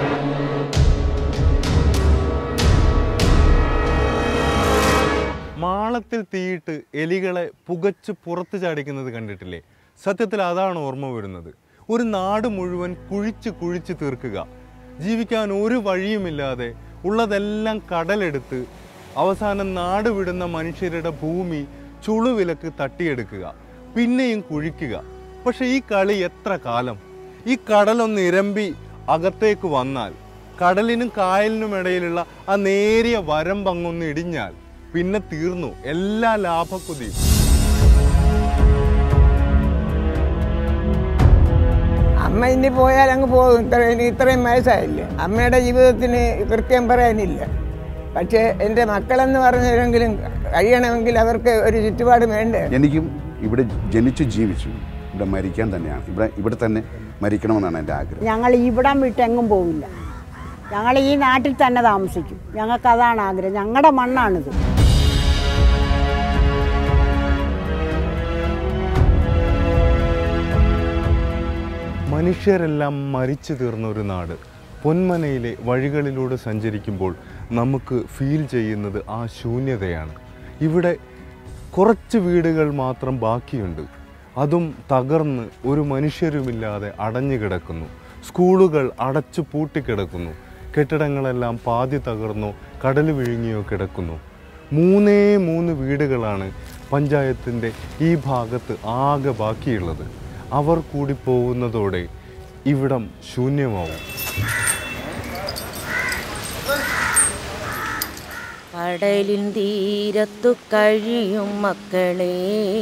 മാളത്തിൽ തീയിട്ട് എലികളെ പുകച്ച് പുറത്ത് ചാടിക്കുന്നത് കണ്ടിട്ടില്ലേ സത്യത്തിൽ അതാണ് ഓർമ്മ വരുന്നത് ഒരു നാട് മുഴുവൻ കുഴിച്ച് കുഴിച്ച് തീർക്കുക ജീവിക്കാൻ ഒരു വഴിയുമില്ലാതെ ഉള്ളതെല്ലാം കടലെടുത്ത് അവസാനം നാട് വിടുന്ന മനുഷ്യരുടെ ഭൂമി ചുളുവിലക്ക് തട്ടിയെടുക്കുക പിന്നെയും കുഴിക്കുക പക്ഷെ ഈ കളി എത്ര കാലം ഈ കടലൊന്ന് ഇരമ്പി അകത്തേക്ക് വന്നാൽ കടലിനും കായലിനും ഇടയിലുള്ള ആ നേരിയ വരമ്പങ്ങൊന്ന് ഇടിഞ്ഞാൽ പിന്നെ തീർന്നു എല്ലാ ലാഭക്കുതിയും അമ്മ ഇനി പോയാൽ അങ്ങ് പോകും ഇത്ര ഇനി ഇത്രയും വയസ്സായില്ലേ അമ്മയുടെ ജീവിതത്തിന് കൃത്യം പറയാനില്ല പക്ഷേ എൻ്റെ മക്കളെന്ന് പറഞ്ഞവരെങ്കിലും കഴിയണമെങ്കിൽ അവർക്ക് ഒരു ചുറ്റുപാട് വേണ്ടേ എനിക്കും ഇവിടെ ജനിച്ചു ജീവിച്ചു ഇവിടെ മരിക്കാൻ തന്നെയാണ് ഇവിടെ ഇവിടെ തന്നെ മരിക്കണമെന്നാണ് എൻ്റെ ആഗ്രഹം ഞങ്ങൾ ഇവിടം വിട്ട് എങ്ങും പോവില്ല ഞങ്ങൾ ഈ നാട്ടിൽ തന്നെ താമസിക്കും ഞങ്ങൾക്ക് അതാണ് ആഗ്രഹം ഞങ്ങളുടെ മണ്ണാണിത് മനുഷ്യരെല്ലാം മരിച്ചു തീർന്ന ഒരു നാട് പൊന്മനയിലെ വഴികളിലൂടെ സഞ്ചരിക്കുമ്പോൾ നമുക്ക് ഫീൽ ചെയ്യുന്നത് ആ ശൂന്യതയാണ് ഇവിടെ കുറച്ച് വീടുകൾ മാത്രം ബാക്കിയുണ്ട് അതും തകർന്ന് ഒരു മനുഷ്യരുമില്ലാതെ അടഞ്ഞു കിടക്കുന്നു സ്കൂളുകൾ അടച്ചു പൂട്ടിക്കിടക്കുന്നു കെട്ടിടങ്ങളെല്ലാം പാതി തകർന്നോ കടൽ വിഴുങ്ങിയോ കിടക്കുന്നു മൂന്നേ മൂന്ന് വീടുകളാണ് പഞ്ചായത്തിൻ്റെ ഈ ഭാഗത്ത് ആകെ ബാക്കിയുള്ളത് അവർ കൂടി പോകുന്നതോടെ ഇവിടം ശൂന്യമാവും കടലിൻ തീരത്തു കഴിയും മക്കളെ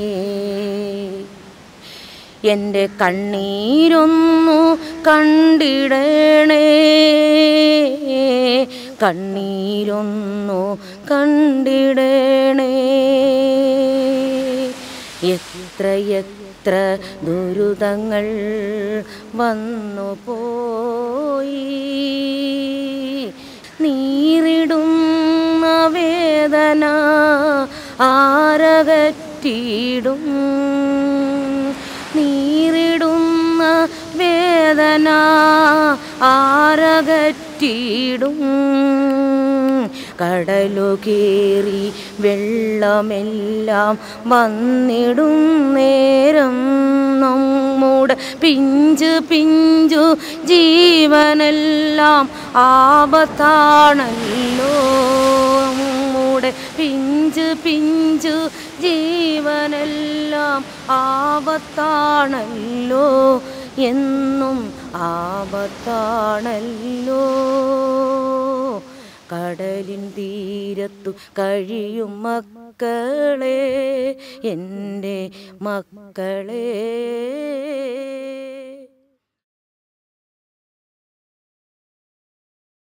എൻ്റെ കണ്ണീരൊന്നു കണ്ടിടണേ കണ്ണീരൊന്നു കണ്ടിടണേ എത്ര എത്ര ദുരിതങ്ങൾ വന്നു പോയി നീറിടുന്ന വേദന ആരകറ്റിയിടും നീറിടുന്ന വേദന ആരകറ്റിയിടും കടലു കീറി വെള്ളമെല്ലാം വന്നിടും നേരം നമ്മുടെ പിഞ്ചു പിഞ്ചു ജീവനെല്ലാം ആപത്താണല്ലോ നമ്മുടെ പിഞ്ചു പിഞ്ചു ജീവനെല്ലാം ആപത്താണല്ലോ എന്നും ആപത്താണല്ലോ കടലിൻ തീരത്തു കഴിയും മക്കളെ എൻ്റെ മക്കളെ